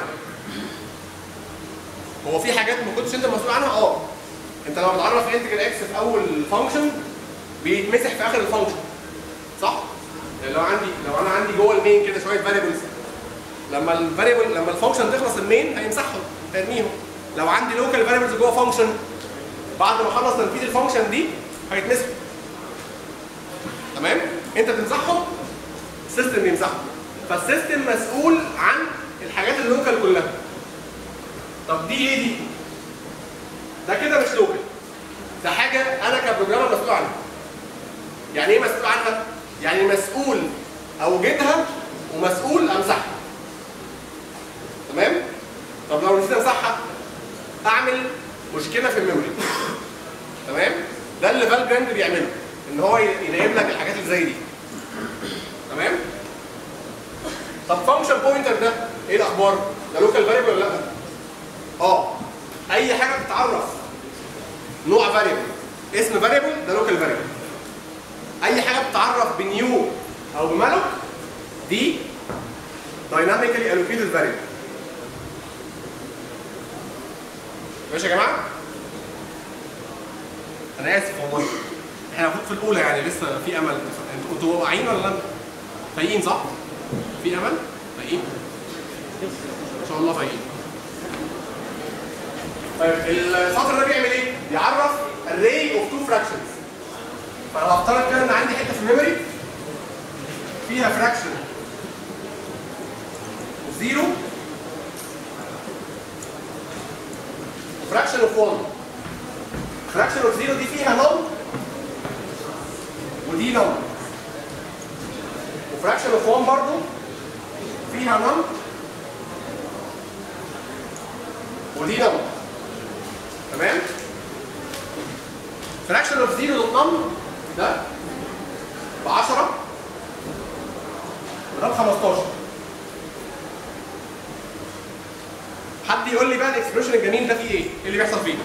هو في حاجات ما كنتش انت المسؤول عنها اه انت لما بتعرف انتجر اكس في اول فانكشن بيتمسح في اخر الفانكشن صح؟ يعني لو عندي لو انا عندي جوه المين كده شويه فاريبلز لما الفاريبل لما الفانكشن تخلص المين هيمسحهم هيرميهم لو عندي لوكال فاريبلز جوه فانكشن بعد ما اخلص تنفيذ الفانكشن دي هيتمسحوا تمام؟ انت تمسحهم السيستم بيمسحهم فالسيستم مسؤول عن الحاجات اللوكال كلها طب دي ايه دي؟ ده كده مش لوكال ده حاجه انا كبروجرامر مسؤول عنها يعني ايه مسؤول عنها؟ يعني مسؤول اوجدها ومسؤول امسحها تمام؟ طب لو نسيت امسحها اعمل مشكله في الميموري تمام؟ ده اللي فالجراند بيعمله ان هو يراقب لك الحاجات اللي زي دي تمام؟ طب فانكشن بوينتر ده ايه الاخبار؟ ده لوكال فاريبل ولا لا؟ اه اي حاجه بتعرف نوع فاريبل اسم فاريبل ده لوكال فاريبل اي حاجه بتعرف بنيو او بمالوك دي دايناميكالي الوكيتد فاريبل ماشي يا جماعه انا اسف والله احنا المفروض في الاولى يعني لسه في امل انتوا كنتوا واقعين ولا لا؟ فايقين صح؟ في امل؟ فايقين؟ ان شاء الله فايقين طيب السطر ده بيعمل ايه؟ بيعرف array of two fractions فلو هفترض كده ان عندي حته في الميموري فيها fraction of 0 fraction of 1 fraction of 0 دي فيها null ودي null وفراكشن اوف 1 برضه فيها null ودي null تمام فراكشن اوف 0 دوت نم ده ب 10 وده ب 15 حد يقول لي بقى الاكسبريشن الجميل ده فيه ايه؟ ايه اللي بيحصل فيه؟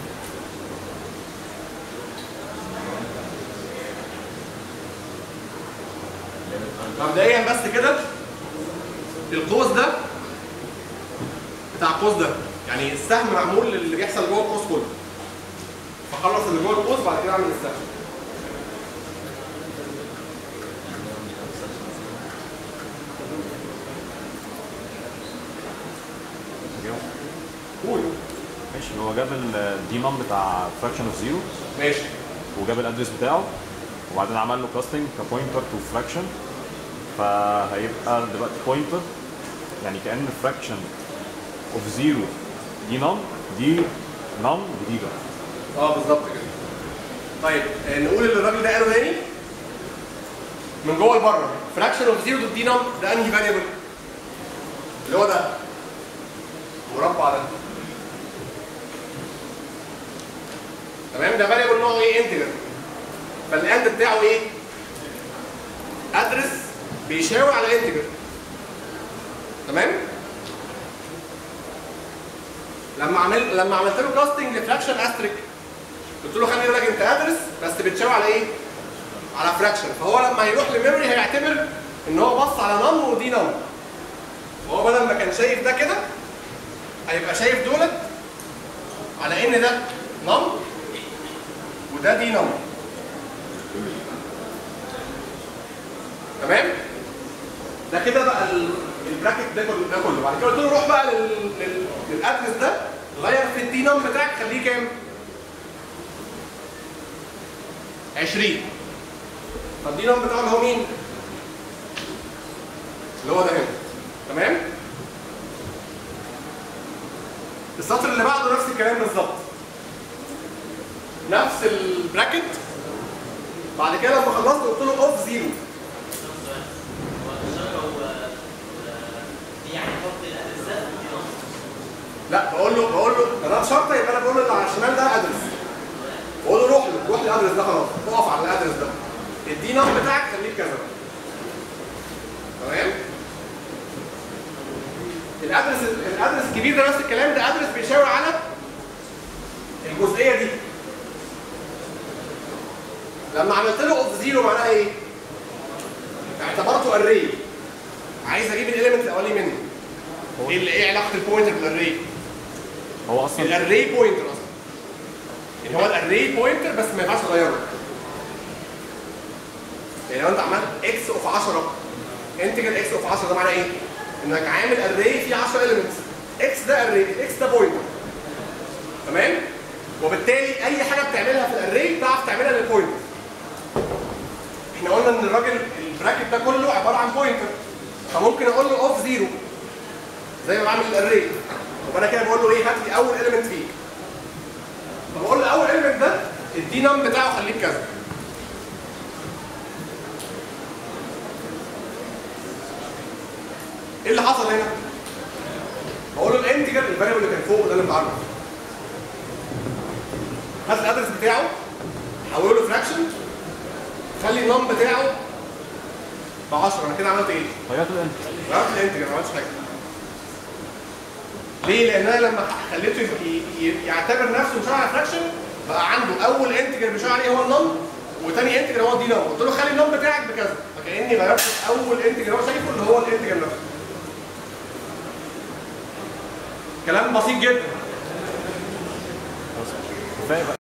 مبدئيا بس كده القوس ده بتاع القوس ده يعني السهم معمول للي بيحصل جوه القوس كله فخلص اللي جوه القوس بعد كده اعمل السهم قول ماشي هو جاب الدي نم بتاع فراكشن اوف زيرو ماشي وجاب الادرس بتاعه وبعدين عمل له كاستنج كبوينتر تو فراكشن فهيبقى دلوقتي بوينتر يعني كان فراكشن اوف زيرو دي نم دي نم جديده اه بالظبط كده طيب آه، نقول اللي الراجل ده قاله تاني من جوه لبره فراكشن اوف زيرو دوت دي نم ده انهي فاريبل؟ اللي هو ده مربع ده تمام ده فاريبل نوعه ايه؟ انتجر فالاند بتاعه ايه؟ ادرس بيشاور على انتجر تمام؟ لما عمل لما عملت له كاستنج لفراكشن استريك قلت له خلي بالك انت ادرس بس بتشاور على ايه؟ على فراكشن فهو لما يروح لميموري هيعتبر ان هو بص على نم ودي نم وهو بدل ما كان شايف ده كده هيبقى شايف دولت على ان ده نم وده دي نم تمام؟ ده كده بقى ال- البراكت ده كله ده كله بعد كده قلت له روح بقى لل... لل... للادرس ده غير في الدي نم بتاعك خليه كام؟ 20 فالدي نم بتاعه اللي هو مين؟ اللي هو ده هنا تمام؟ السطر اللي بعده نفس الكلام بالظبط نفس البراكت بعد كده لما خلصت قلت له اوف زيرو يعني حط الادرس ده في نص لا بقول له بقول له ده شرطه يبقى انا بقول له اللي على الشمال ده ادرس بقول له روح له روح للادرس ده خلاص اقف على الادرس ده الدي نم بتاعك خليه كذا تمام الادرس الادرس الكبير ده نفس الكلام ده ادرس بيشاور على الجزئيه دي لما عملت له اوف زيرو معناها ايه؟ اعتبرته اري عايز اجيب الاليمنت الاولي منه هو- ايه اللي ايه علاقه البوينتر بالاري؟ هو اصلا الاري بوينتر اصلا يعني هو الاري بوينتر بس ما ينفعش تغيره يعني لو انت عملت اكس اوف 10 انتجر اكس اوف 10 ده معناه ايه؟ انك عامل اري فيه 10 اليمنتس اكس ده اري الاكس ده بوينتر تمام؟ وبالتالي اي حاجه بتعملها في الاري بتعرف تعملها للبوينتر احنا قلنا ان الراجل البراكت ده كله عباره عن بوينتر فممكن اقول له اوف زيرو زي ما بعمل الاري طب انا كده بقول له ايه هات لي اول اليمنت فيه فبقول له اول اليمنت ده الدي نم بتاعه خليه كذا ايه اللي حصل هنا؟ بقول له الانتجر الفاريبل اللي كان فوق ده اللي بتعرف هات الادرس بتاعه حوله له فراكشن خلي النم بتاعه ب 10 انا كده عملت ايه؟ غيرت الانت غيرت الانتجر ما عملتش حاجه ليه؟ لان انا لما خليته ي- ي- يعتبر نفسه مش على فراكشن بقى عنده اول انتجر بيشاور عليه هو النم وتاني انتجر هو الدي نم قلت له خلي النم بتاعك بكذا فكاني غيرت اول انتجر هو شايفه اللي هو الانتجر نفسه كلام بسيط جدا كفايه بقى